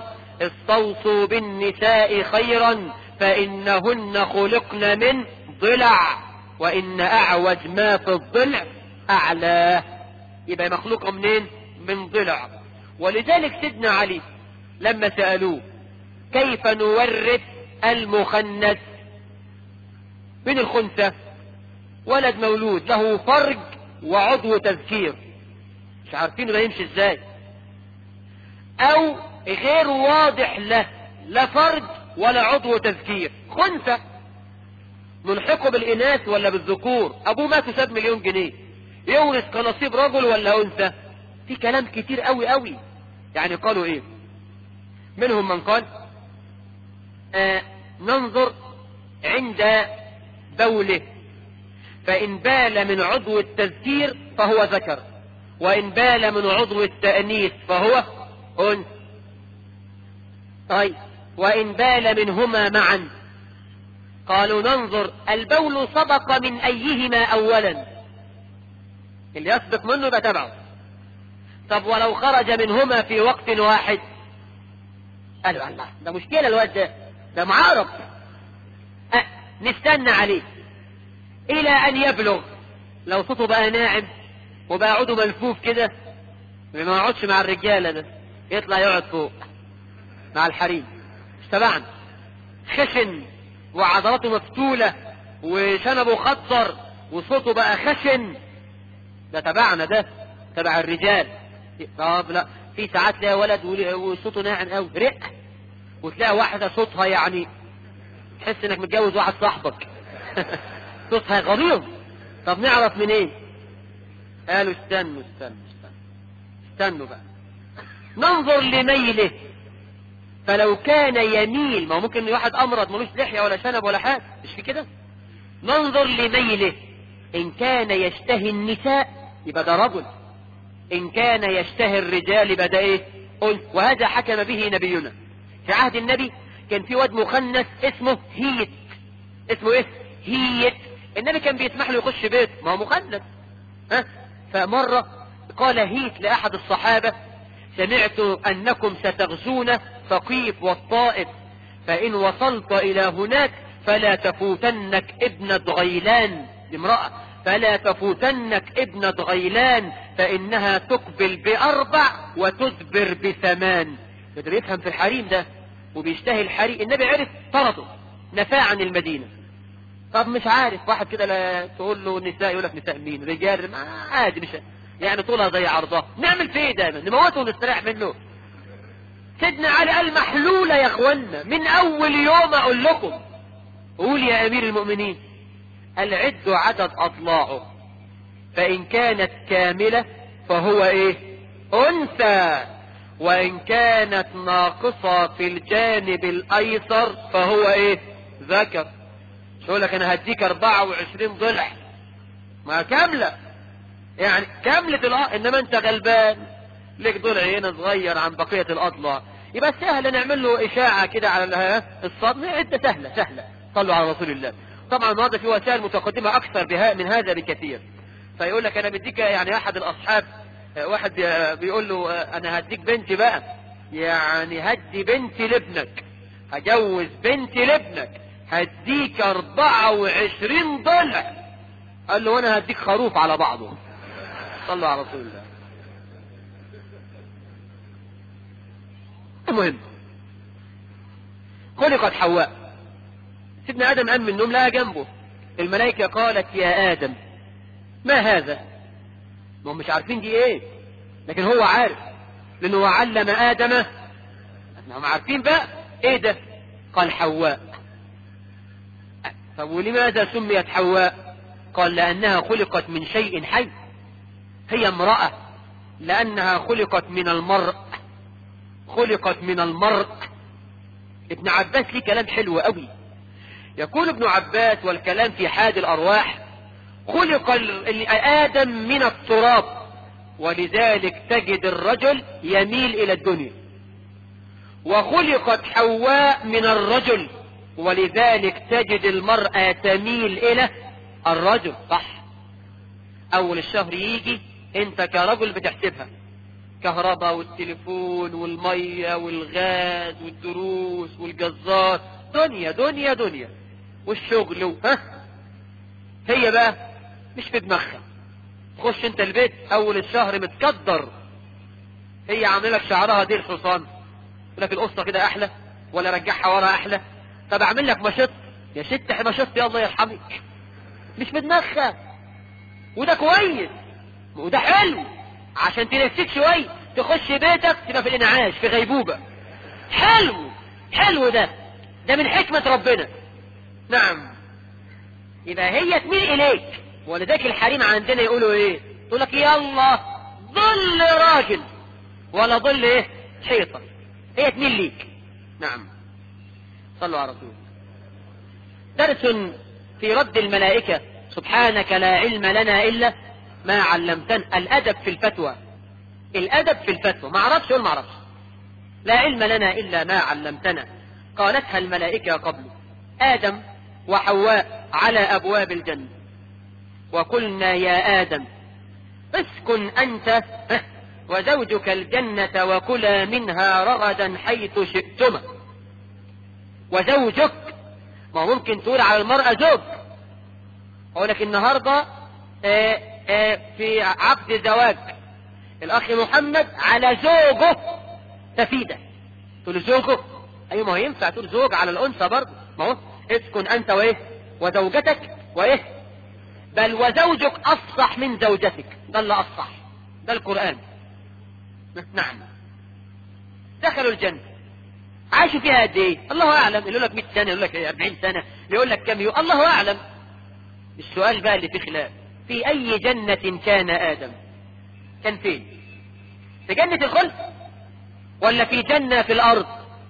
استوصوا بالنساء خيرا فإنهن خلقن من ضلع وإن أعوج ما في الضلع أعلاه يبقى مخلوقة منين من ضلع ولذلك سيدنا علي لما سألوه كيف نورث المخنث من الخنثى ولد مولود له فرج وعضو تذكير مش عارفين ده يمشي ازاي او غير واضح له لا فرج ولا عضو تذكير خنثى نلحقه بالاناث ولا بالذكور ابوه مات وساب مليون جنيه يورث كنصيب رجل ولا انثى في كلام كتير قوي قوي يعني قالوا ايه منهم من قال آه ننظر عند بوله فإن بال من عضو التذكير فهو ذكر وإن بال من عضو التأنيث فهو أنثى طيب وإن بال منهما معا قالوا ننظر البول سبق من أيهما أولا اللي يسبق منه يبقى تبعه طب ولو خرج منهما في وقت واحد قالوا الله ده مشكلة الواد ده ده معارض أه نستنى عليه إلى أن يبلغ لو صوته بقى ناعم وبقى عوده ملفوف كده ما يقعدش مع الرجالة ده يطلع يقعد فوق مع الحريم مش تبعنا خشن وعضلاته مفتولة وشنبه خطر وصوته بقى خشن ده تبعنا ده تبع الرجال طب لا في ساعات تلاقي ولد وصوته ناعم قوي رق وتلاقي واحدة صوتها يعني تحس انك متجوز واحد صاحبك صوتها غليظ طب نعرف منين ايه؟ قالوا استنوا استنوا استنوا استنوا بقى ننظر لميله فلو كان يميل ما هو ممكن واحد امرض ملوش لحيه ولا شنب ولا حاجه مش في كده ننظر لميله ان كان يشتهي النساء يبقى ده رجل ان كان يشتهي الرجال يبقى ده ايه قل وهذا حكم به نبينا في عهد النبي كان في واد مخنث اسمه هيت اسمه ايه هيت النبي كان بيسمح له يخش بيت ما هو مخنث ها فمرة قال هيت لأحد الصحابة سمعت أنكم ستغزون ثقيف والطائف فإن وصلت إلى هناك فلا تفوتنك ابنة غيلان امرأة فلا تفوتنك ابنة غيلان فإنها تقبل بأربع وتدبر بثمان ده بيفهم في الحريم ده وبيشتهي الحريم النبي عرف طرده نفاه عن المدينة طب مش عارف واحد كده لا تقول له نساء يقول لك نساء مين رجال ما عادي مش يعني طولها زي عرضها نعمل فيه ايه دايما نموته ونستريح منه سيدنا علي قال محلولة يا اخوانا من اول يوم اقول لكم قول يا امير المؤمنين قال عدوا عدد اضلاعه فان كانت كاملة فهو ايه انثى وان كانت ناقصة في الجانب الايسر فهو ايه ذكر يقول لك انا هديك 24 ضلع ما كاملة يعني كاملة الأ... انما انت غلبان ليك ضلع هنا صغير عن بقية الاضلاع يبقى سهل نعمل له اشاعة كده على الصدمة عدة سهلة سهلة صلوا على رسول الله طبعا النهارده في وسائل متقدمة اكثر بها من هذا بكثير فيقول لك انا بديك يعني احد الاصحاب واحد بيقول له انا هديك بنتي بقى يعني هدي بنتي لابنك هجوز بنتي لابنك هديك اربعة وعشرين ضلع قال له وانا هديك خروف على بعضه صلوا على رسول الله المهم خلقت حواء سيدنا ادم قام من النوم لها جنبه الملائكة قالت يا ادم ما هذا ما هم مش عارفين دي ايه لكن هو عارف لانه هو علم ادم هم عارفين بقى ايه ده قال حواء طب ولماذا سميت حواء قال لأنها خلقت من شيء حي هي امرأة لأنها خلقت من المرء خلقت من المرء ابن عباس ليه كلام حلو قوي يقول ابن عباس والكلام في حاد الأرواح خلق آدم من التراب ولذلك تجد الرجل يميل إلى الدنيا وخلقت حواء من الرجل ولذلك تجد المرأة تميل إلى الرجل صح أول الشهر يجي أنت كرجل بتحسبها كهرباء والتليفون والمية والغاز والدروس والجزار دنيا دنيا دنيا والشغل و... ها هي بقى مش في دماغها تخش انت البيت اول الشهر متكدر هي عامله لك شعرها دير حصان يقول لك القصه كده احلى ولا رجعها ورا احلى طب اعمل لك مشط يا ست مشط يا الله يرحمك مش في دماغها وده كويس وده حلو عشان تنسيك شويه تخش بيتك تبقى في الانعاش في غيبوبه حلو حلو ده ده من حكمه ربنا نعم يبقى هي تميل اليك ولذلك الحريم عندنا يقولوا ايه يقول لك يلا ظل راجل ولا ظل ايه حيطه هي تميل ليك نعم صلوا على رسول درس في رد الملائكة سبحانك لا علم لنا إلا ما علمتنا الأدب في الفتوى الأدب في الفتوى ما اعرفش ولا ما اعرفش لا علم لنا إلا ما علمتنا قالتها الملائكة قبل آدم وحواء على أبواب الجنة وقلنا يا آدم اسكن أنت وزوجك الجنة وكلا منها رغدا حيث شئتما وزوجك ما ممكن تقول على المرأة زوج أقول لك النهاردة آآ آآ في عقد زواج الأخ محمد على زوجه تفيدة تقول زوجه أيوة ما هو ينفع تقول زوج على الأنثى برضه ما هو اسكن أنت وإيه وزوجتك وإيه بل وزوجك أفصح من زوجتك ده اللي أفصح ده القرآن نعم دخلوا الجنة عاشوا فيها قد ايه الله اعلم يقول لك 100 سنه يقول لك 40 سنه يقول لك كم يوم الله اعلم السؤال بقى اللي فيه خلاف في اي جنة كان ادم كان فين في جنة الخلد ولا في جنة في الارض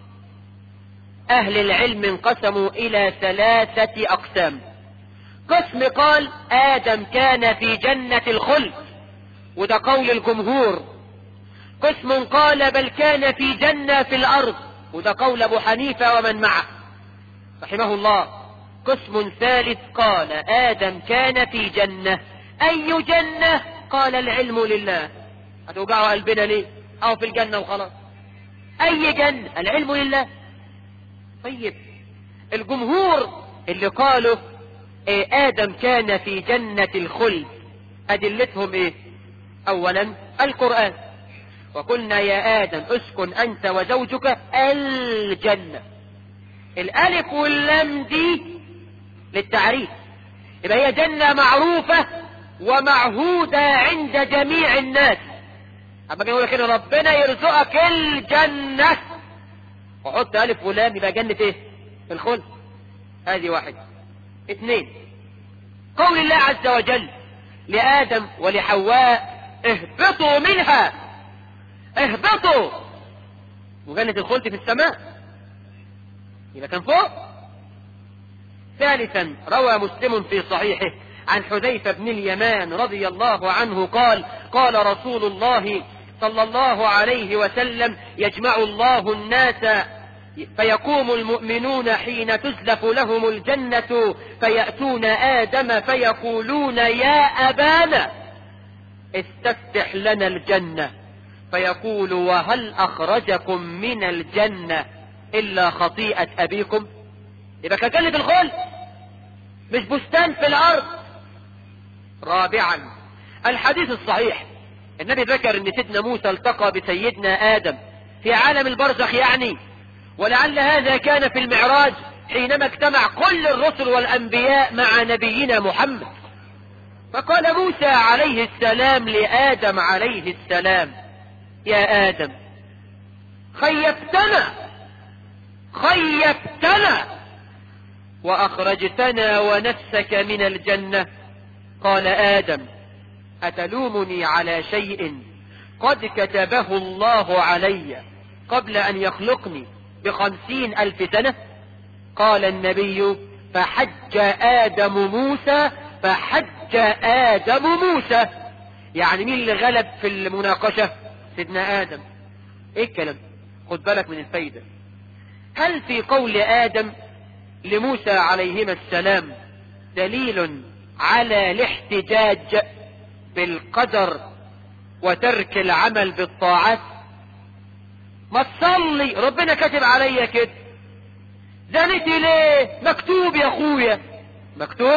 اهل العلم انقسموا الى ثلاثة اقسام قسم قال ادم كان في جنة الخلد وده قول الجمهور قسم قال بل كان في جنة في الارض وده قول ابو حنيفة ومن معه رحمه الله قسم ثالث قال ادم كان في جنة اي جنة قال العلم لله هتوجعوا قلبنا ليه او في الجنة وخلاص اي جنة العلم لله طيب الجمهور اللي قالوا إيه ادم كان في جنة الخلد ادلتهم ايه اولا القرآن وقلنا يا آدم اسكن أنت وزوجك الجنة الألف واللام دي للتعريف يبقى هي جنة معروفة ومعهودة عند جميع الناس أما يقول لك ربنا يرزقك الجنة وحط ألف ولام يبقى جنة إيه؟ الخلد هذه واحد اثنين قول الله عز وجل لآدم ولحواء اهبطوا منها اهبطوا وجنة الخلد في السماء يبقى كان فوق ثالثا روى مسلم في صحيحه عن حذيفة بن اليمان رضي الله عنه قال قال رسول الله صلى الله عليه وسلم يجمع الله الناس فيقوم المؤمنون حين تزلف لهم الجنة فيأتون آدم فيقولون يا أبانا استفتح لنا الجنة فيقول وهل أخرجكم من الجنة إلا خطيئة أبيكم يبقى كجنة الخلد مش بستان في الأرض رابعا الحديث الصحيح النبي ذكر ان سيدنا موسى التقى بسيدنا آدم في عالم البرزخ يعني ولعل هذا كان في المعراج حينما اجتمع كل الرسل والأنبياء مع نبينا محمد فقال موسى عليه السلام لآدم عليه السلام يا آدم خيبتنا خيبتنا وأخرجتنا ونفسك من الجنة قال آدم أتلومني على شيء قد كتبه الله علي قبل أن يخلقني بخمسين ألف سنة قال النبي فحج آدم موسى فحج آدم موسى يعني مين اللي غلب في المناقشة سيدنا آدم ايه الكلام خد بالك من الفايدة هل في قول آدم لموسى عليهما السلام دليل على الاحتجاج بالقدر وترك العمل بالطاعات ما تصلي ربنا كاتب عليا كده زنتي ليه مكتوب يا اخويا مكتوب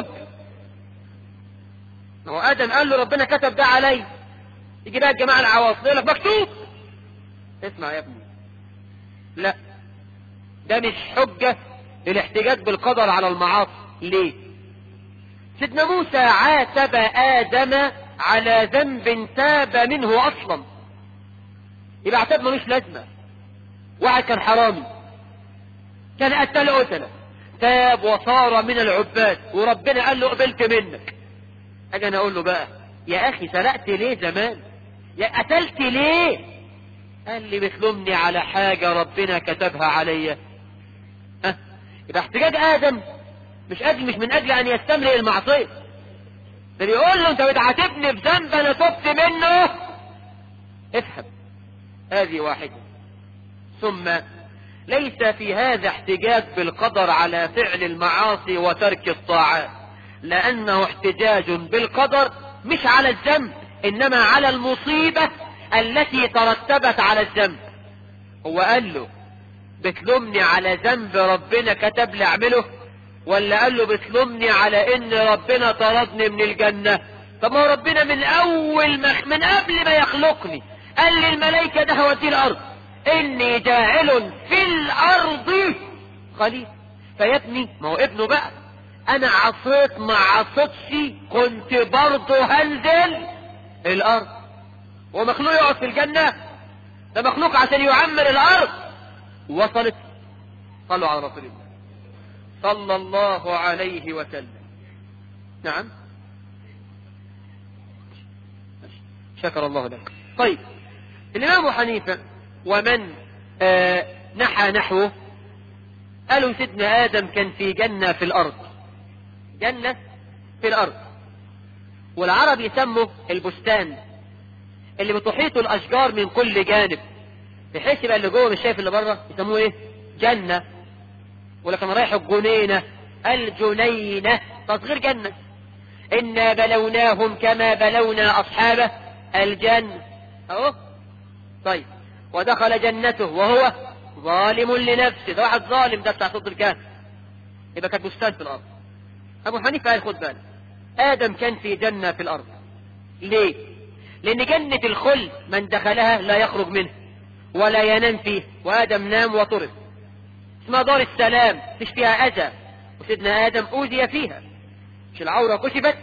هو ادم قال له ربنا كتب ده علي يجي بقى الجماعه العواصم يقول لك مكتوب اسمع يا ابني لا ده مش حجة الاحتجاج بالقدر على المعاصي ليه سيدنا موسى عاتب آدم على ذنب تاب منه أصلا يبقى عتاب ملوش لازمة واحد كان حرامي كان قتل قتلة تاب وصار من العباد وربنا قال له قبلت منك اجي انا اقول له بقى يا اخي سرقت ليه زمان يا قتلت ليه قال لي بتلومني على حاجة ربنا كتبها عليا ها يبقى احتجاج ادم مش اجل مش من اجل ان يستمرئ المعصية ده بيقول له انت بتعاتبني بذنب انا تبت منه افهم هذه واحدة ثم ليس في هذا احتجاج بالقدر على فعل المعاصي وترك الطاعات لانه احتجاج بالقدر مش على الذنب انما على المصيبة التي ترتبت على الذنب هو قال له بتلومني على ذنب ربنا كتب لي اعمله ولا قال له بتلومني على ان ربنا طردني من الجنة طب ما هو ربنا من اول ما من قبل ما يخلقني قال للملائكة ده هودي الارض اني جاعل في الارض خليفة فيا ابني ما هو ابنه بقى انا عصيت ما عصيتش كنت برضه هنزل الارض ومخلوق يقعد في الجنة ده مخلوق عشان يعمر الارض وصلت صلوا على رسول الله صلى الله عليه وسلم نعم شكر الله لك طيب الإمام أبو حنيفة ومن آه نحى نحوه قالوا سيدنا آدم كان في جنة في الأرض جنة في الأرض والعرب يسموا البستان اللي بتحيطه الأشجار من كل جانب بحيث يبقى اللي جوه مش شايف اللي بره يسموه ايه جنة ولكن رايح الجنينة الجنينة تصغير جنة إنا بلوناهم كما بلونا أصحاب الجنة أهو طيب ودخل جنته وهو ظالم لنفسه ده واحد ظالم ده بتاع صوت الكهف يبقى كانت بستان في الأرض أبو حنيفة قال خد بالك آدم كان في جنة في الأرض ليه؟ لأن جنة الخلد من دخلها لا يخرج منها ولا ينام فيه وآدم نام وطرد اسمها دار السلام مش فيها أذى وسيدنا آدم أوذي فيها مش العورة كشفت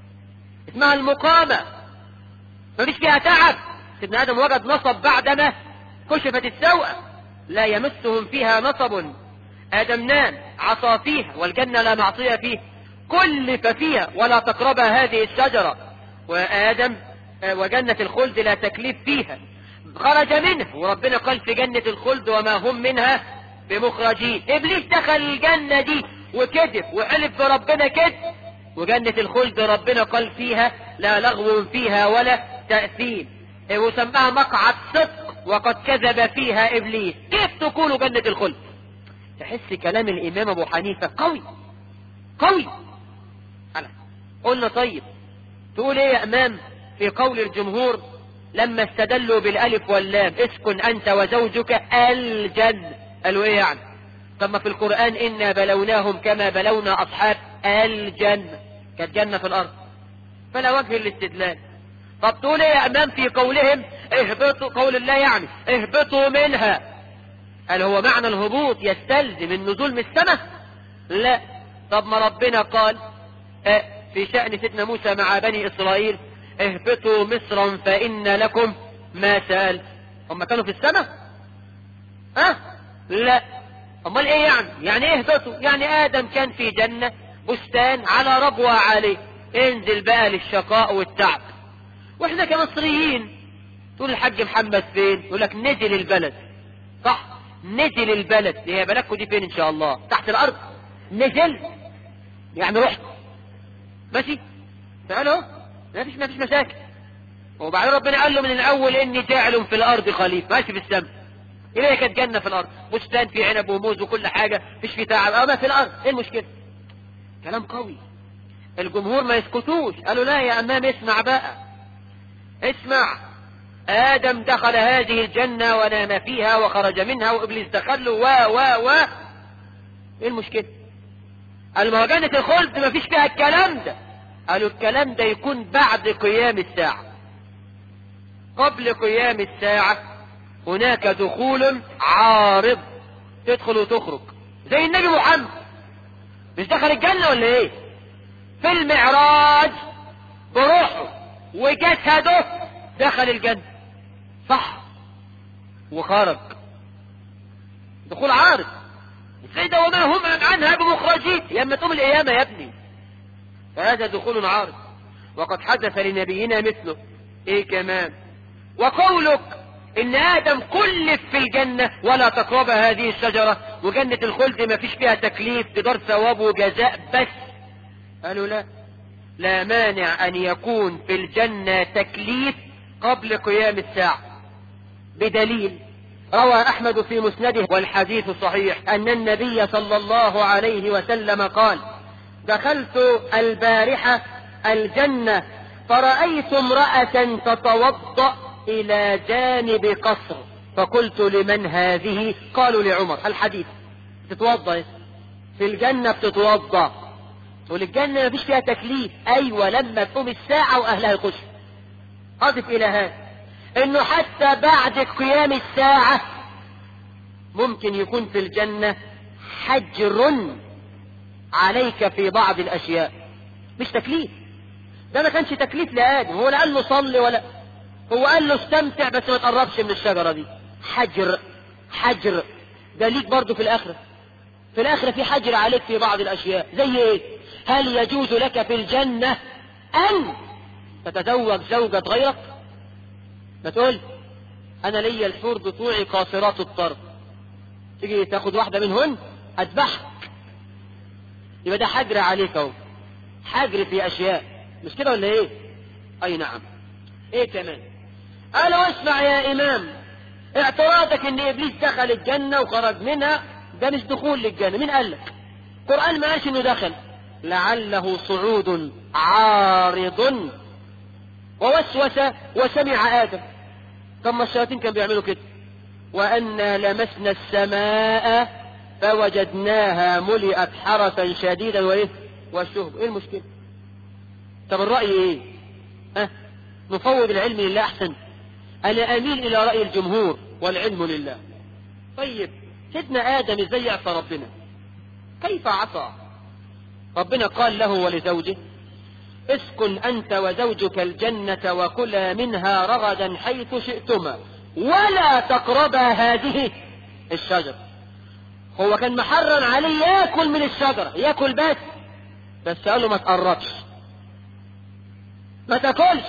اسمها المقامة مفيش فيها تعب سيدنا آدم وجد نصب بعدما كشفت السوءة لا يمسهم فيها نصب آدم نام عصى فيها والجنة لا معصية فيه كلف فيها ولا تقرب هذه الشجرة وآدم وجنة الخلد لا تكليف فيها خرج منه وربنا قال في جنة الخلد وما هم منها بمخرجين إبليس دخل الجنة دي وكذب وحلف بربنا كذب وجنة الخلد ربنا قال فيها لا لغو فيها ولا تأثيم وسماها مقعد صدق وقد كذب فيها إبليس كيف تكون جنة الخلد تحس كلام الإمام أبو حنيفة قوي قوي أنا قلنا طيب تقول إيه يا أمام في قول الجمهور لما استدلوا بالالف واللام اسكن انت وزوجك الجنة قالوا ايه يعني طب ما في القرآن انا بلوناهم كما بلونا اصحاب الجنة كانت جنة في الارض فلا وجه الاستدلال طب تقول ايه يا امام في قولهم اهبطوا قول الله يعني اهبطوا منها هل هو معنى الهبوط يستلزم النزول من السماء لا طب ما ربنا قال اه في شأن سيدنا موسى مع بني اسرائيل اهبطوا مصرا فإن لكم ما سأل هم كانوا في السماء ها أه؟ لا امال ايه يعني يعني ايه اهبطوا يعني ادم كان في جنة بستان على ربوة عليه انزل بقى للشقاء والتعب واحنا كمصريين تقول الحاج محمد فين يقول لك نزل البلد صح نزل البلد هي بلدكم دي فين ان شاء الله تحت الارض نزل يعني رحت ماشي تعالوا ما فيش ما فيش مشاكل وبعدين ربنا قال له من الاول اني جاعل في الارض خليفه ماشي في السماء اليه كانت جنه في الارض بستان في عنب وموز وكل حاجه مفيش فيه تعب اه ما في الارض ايه المشكله كلام قوي الجمهور ما يسكتوش قالوا لا يا امام اسمع بقى اسمع آدم دخل هذه الجنة ونام فيها وخرج منها وإبليس دخل و و و إيه المشكلة؟ قالوا ما هو جنة الخلد ما فيش فيها الكلام ده قالوا الكلام ده يكون بعد قيام الساعة قبل قيام الساعة هناك دخول عارض تدخل وتخرج زي النبي محمد مش دخل الجنة ولا ايه في المعراج بروحه وجسده دخل الجنة صح وخرج دخول عارض ازاي ده وما هم عنها بمخرجين يا اما تقوم القيامة يا ابني فهذا دخول عارض وقد حدث لنبينا مثله ايه كمان وقولك ان ادم كلف في الجنة ولا تقرب هذه الشجرة وجنة الخلد ما فيش فيها تكليف تدار ثواب وجزاء بس قالوا لا لا مانع ان يكون في الجنة تكليف قبل قيام الساعة بدليل روى احمد في مسنده والحديث صحيح ان النبي صلى الله عليه وسلم قال دخلت البارحة الجنة فرأيت امرأة تتوضأ إلى جانب قصر فقلت لمن هذه قالوا لعمر الحديث تتوضأ في الجنة بتتوضأ تقول الجنة ما فيش فيها تكليف أيوة لما تقوم الساعة وأهلها يخشوا أضف إلى هذا إنه حتى بعد قيام الساعة ممكن يكون في الجنة حجر عليك في بعض الأشياء مش تكليف ده ما كانش تكليف لآدم هو لا قال له صلي ولا هو قال له استمتع بس ما تقربش من الشجرة دي حجر حجر ده ليك برضه في الآخرة في الآخرة في حجر عليك في بعض الأشياء زي إيه هل يجوز لك في الجنة أن تتزوج زوجة غيرك ما تقول أنا ليا الحور بتوعي قاصرات الطرف تيجي تاخد واحدة منهن أذبحك يبقى ده حجر عليك اهو حجر في اشياء مش كده ولا ايه اي نعم ايه كمان قالوا اسمع يا امام اعتراضك ان ابليس دخل الجنة وخرج منها ده مش دخول للجنة مين قال لك القرآن ما قالش انه دخل لعله صعود عارض ووسوس وسمع ادم طب ما الشياطين كانوا بيعملوا كده وأنا لمسنا السماء فوجدناها ملئت حرسا شديدا وايه والشهب ايه المشكلة طب الرأي ايه ها نفوض العلم لله احسن انا اميل الى رأي الجمهور والعلم لله طيب سيدنا ادم ازاي يعصى ربنا كيف عصى ربنا قال له ولزوجه اسكن انت وزوجك الجنة وكلا منها رغدا حيث شئتما ولا تقربا هذه الشجرة هو كان محرم عليه ياكل من الشجرة ياكل بس بس قال له ما تقربش ما تاكلش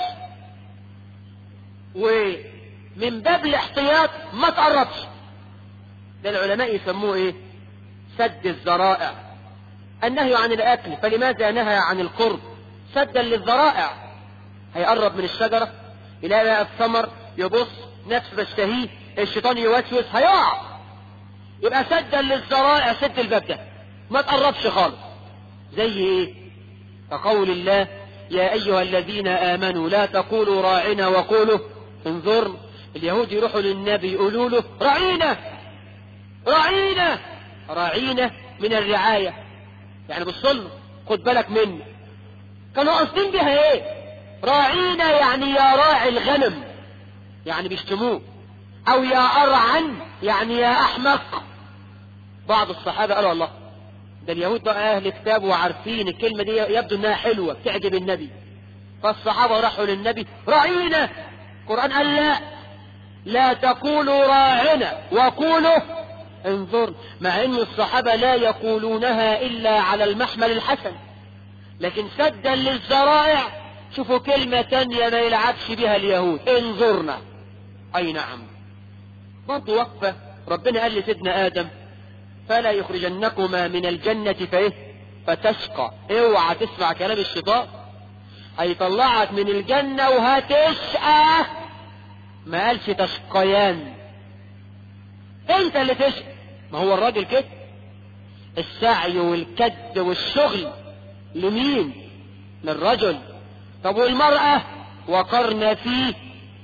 ومن باب الاحتياط ما تقربش ده العلماء يسموه ايه سد الذرائع النهي عن الاكل فلماذا نهى عن القرب سدا للذرائع هيقرب من الشجرة يلاقي بقى الثمر يبص نفسه تشتهيه الشيطان يوسوس هيقع يبقى سدا للذرائع سد الباب ده ما تقربش خالص زي ايه كقول الله يا ايها الذين امنوا لا تقولوا راعنا وقولوا انظرنا اليهود يروحوا للنبي يقولوا له راعينا راعينا راعينا من الرعاية يعني بصوا خد بالك منه كانوا قاصدين بها ايه راعينا يعني يا راعي الغنم يعني بيشتموه او يا ارعن يعني يا احمق بعض الصحابة قالوا الله ده اليهود بقى اهل كتاب وعارفين الكلمة دي يبدو انها حلوة تعجب النبي فالصحابة راحوا للنبي راعينا القرآن قال لا لا تقولوا راعنا وقولوا انظر مع ان الصحابة لا يقولونها الا على المحمل الحسن لكن سدا للذرائع شوفوا كلمة تانية ما يلعبش بها اليهود انظرنا اي نعم برضو وقفة ربنا قال لسيدنا ادم فلا يخرجنكما من الجنة فايه فتشقى اوعى تسمع كلام الشيطان هيطلعك من الجنة وهتشقى ما قالش تشقيان انت اللي تشقى ما هو الراجل كده السعي والكد والشغل لمين للرجل طب والمرأة وقرن فيه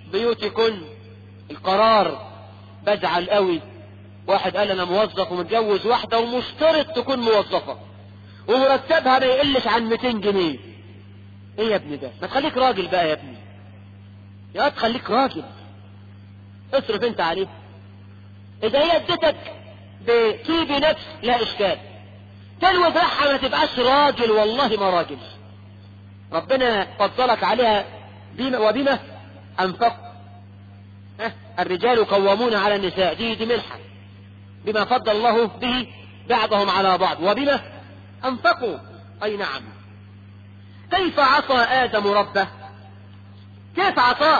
بيوتكن القرار بزعل قوي واحد قال انا موظف ومتجوز واحدة ومشترط تكون موظفة ومرتبها ما يقلش عن 200 جنيه ايه يا ابني ده ما تخليك راجل بقى يا ابني يا تخليك راجل اصرف انت عليه اذا هي ادتك بطيب نفس لا اشكال تلوي دراعها ما تبقاش راجل والله ما راجل ربنا فضلك عليها بما وبما انفق ها الرجال قوامون على النساء دي دي ملحة بما فضل الله به بعضهم على بعض وبما انفقوا اي نعم كيف عصى ادم ربه كيف عصاه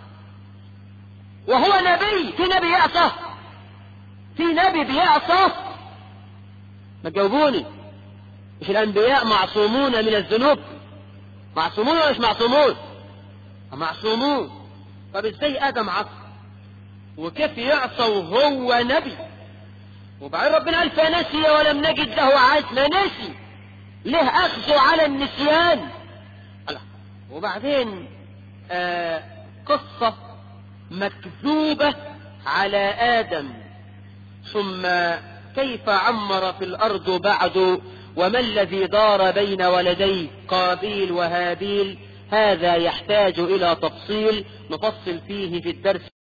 وهو نبي في نبي يعصى في نبي بيعصى ما تجاوبوني مش الانبياء معصومون من الذنوب معصومون ولا مش معصومون معصومون طب ازاي ادم عصى وكيف يعصى وهو نبي وبعدين ربنا قال فنسي ولم نجد له عزما نسي له اخذه على النسيان وبعدين آه قصة مكذوبة على آدم ثم كيف عمر في الأرض بعد وما الذي دار بين ولدي قابيل وهابيل هذا يحتاج إلى تفصيل نفصل فيه في الدرس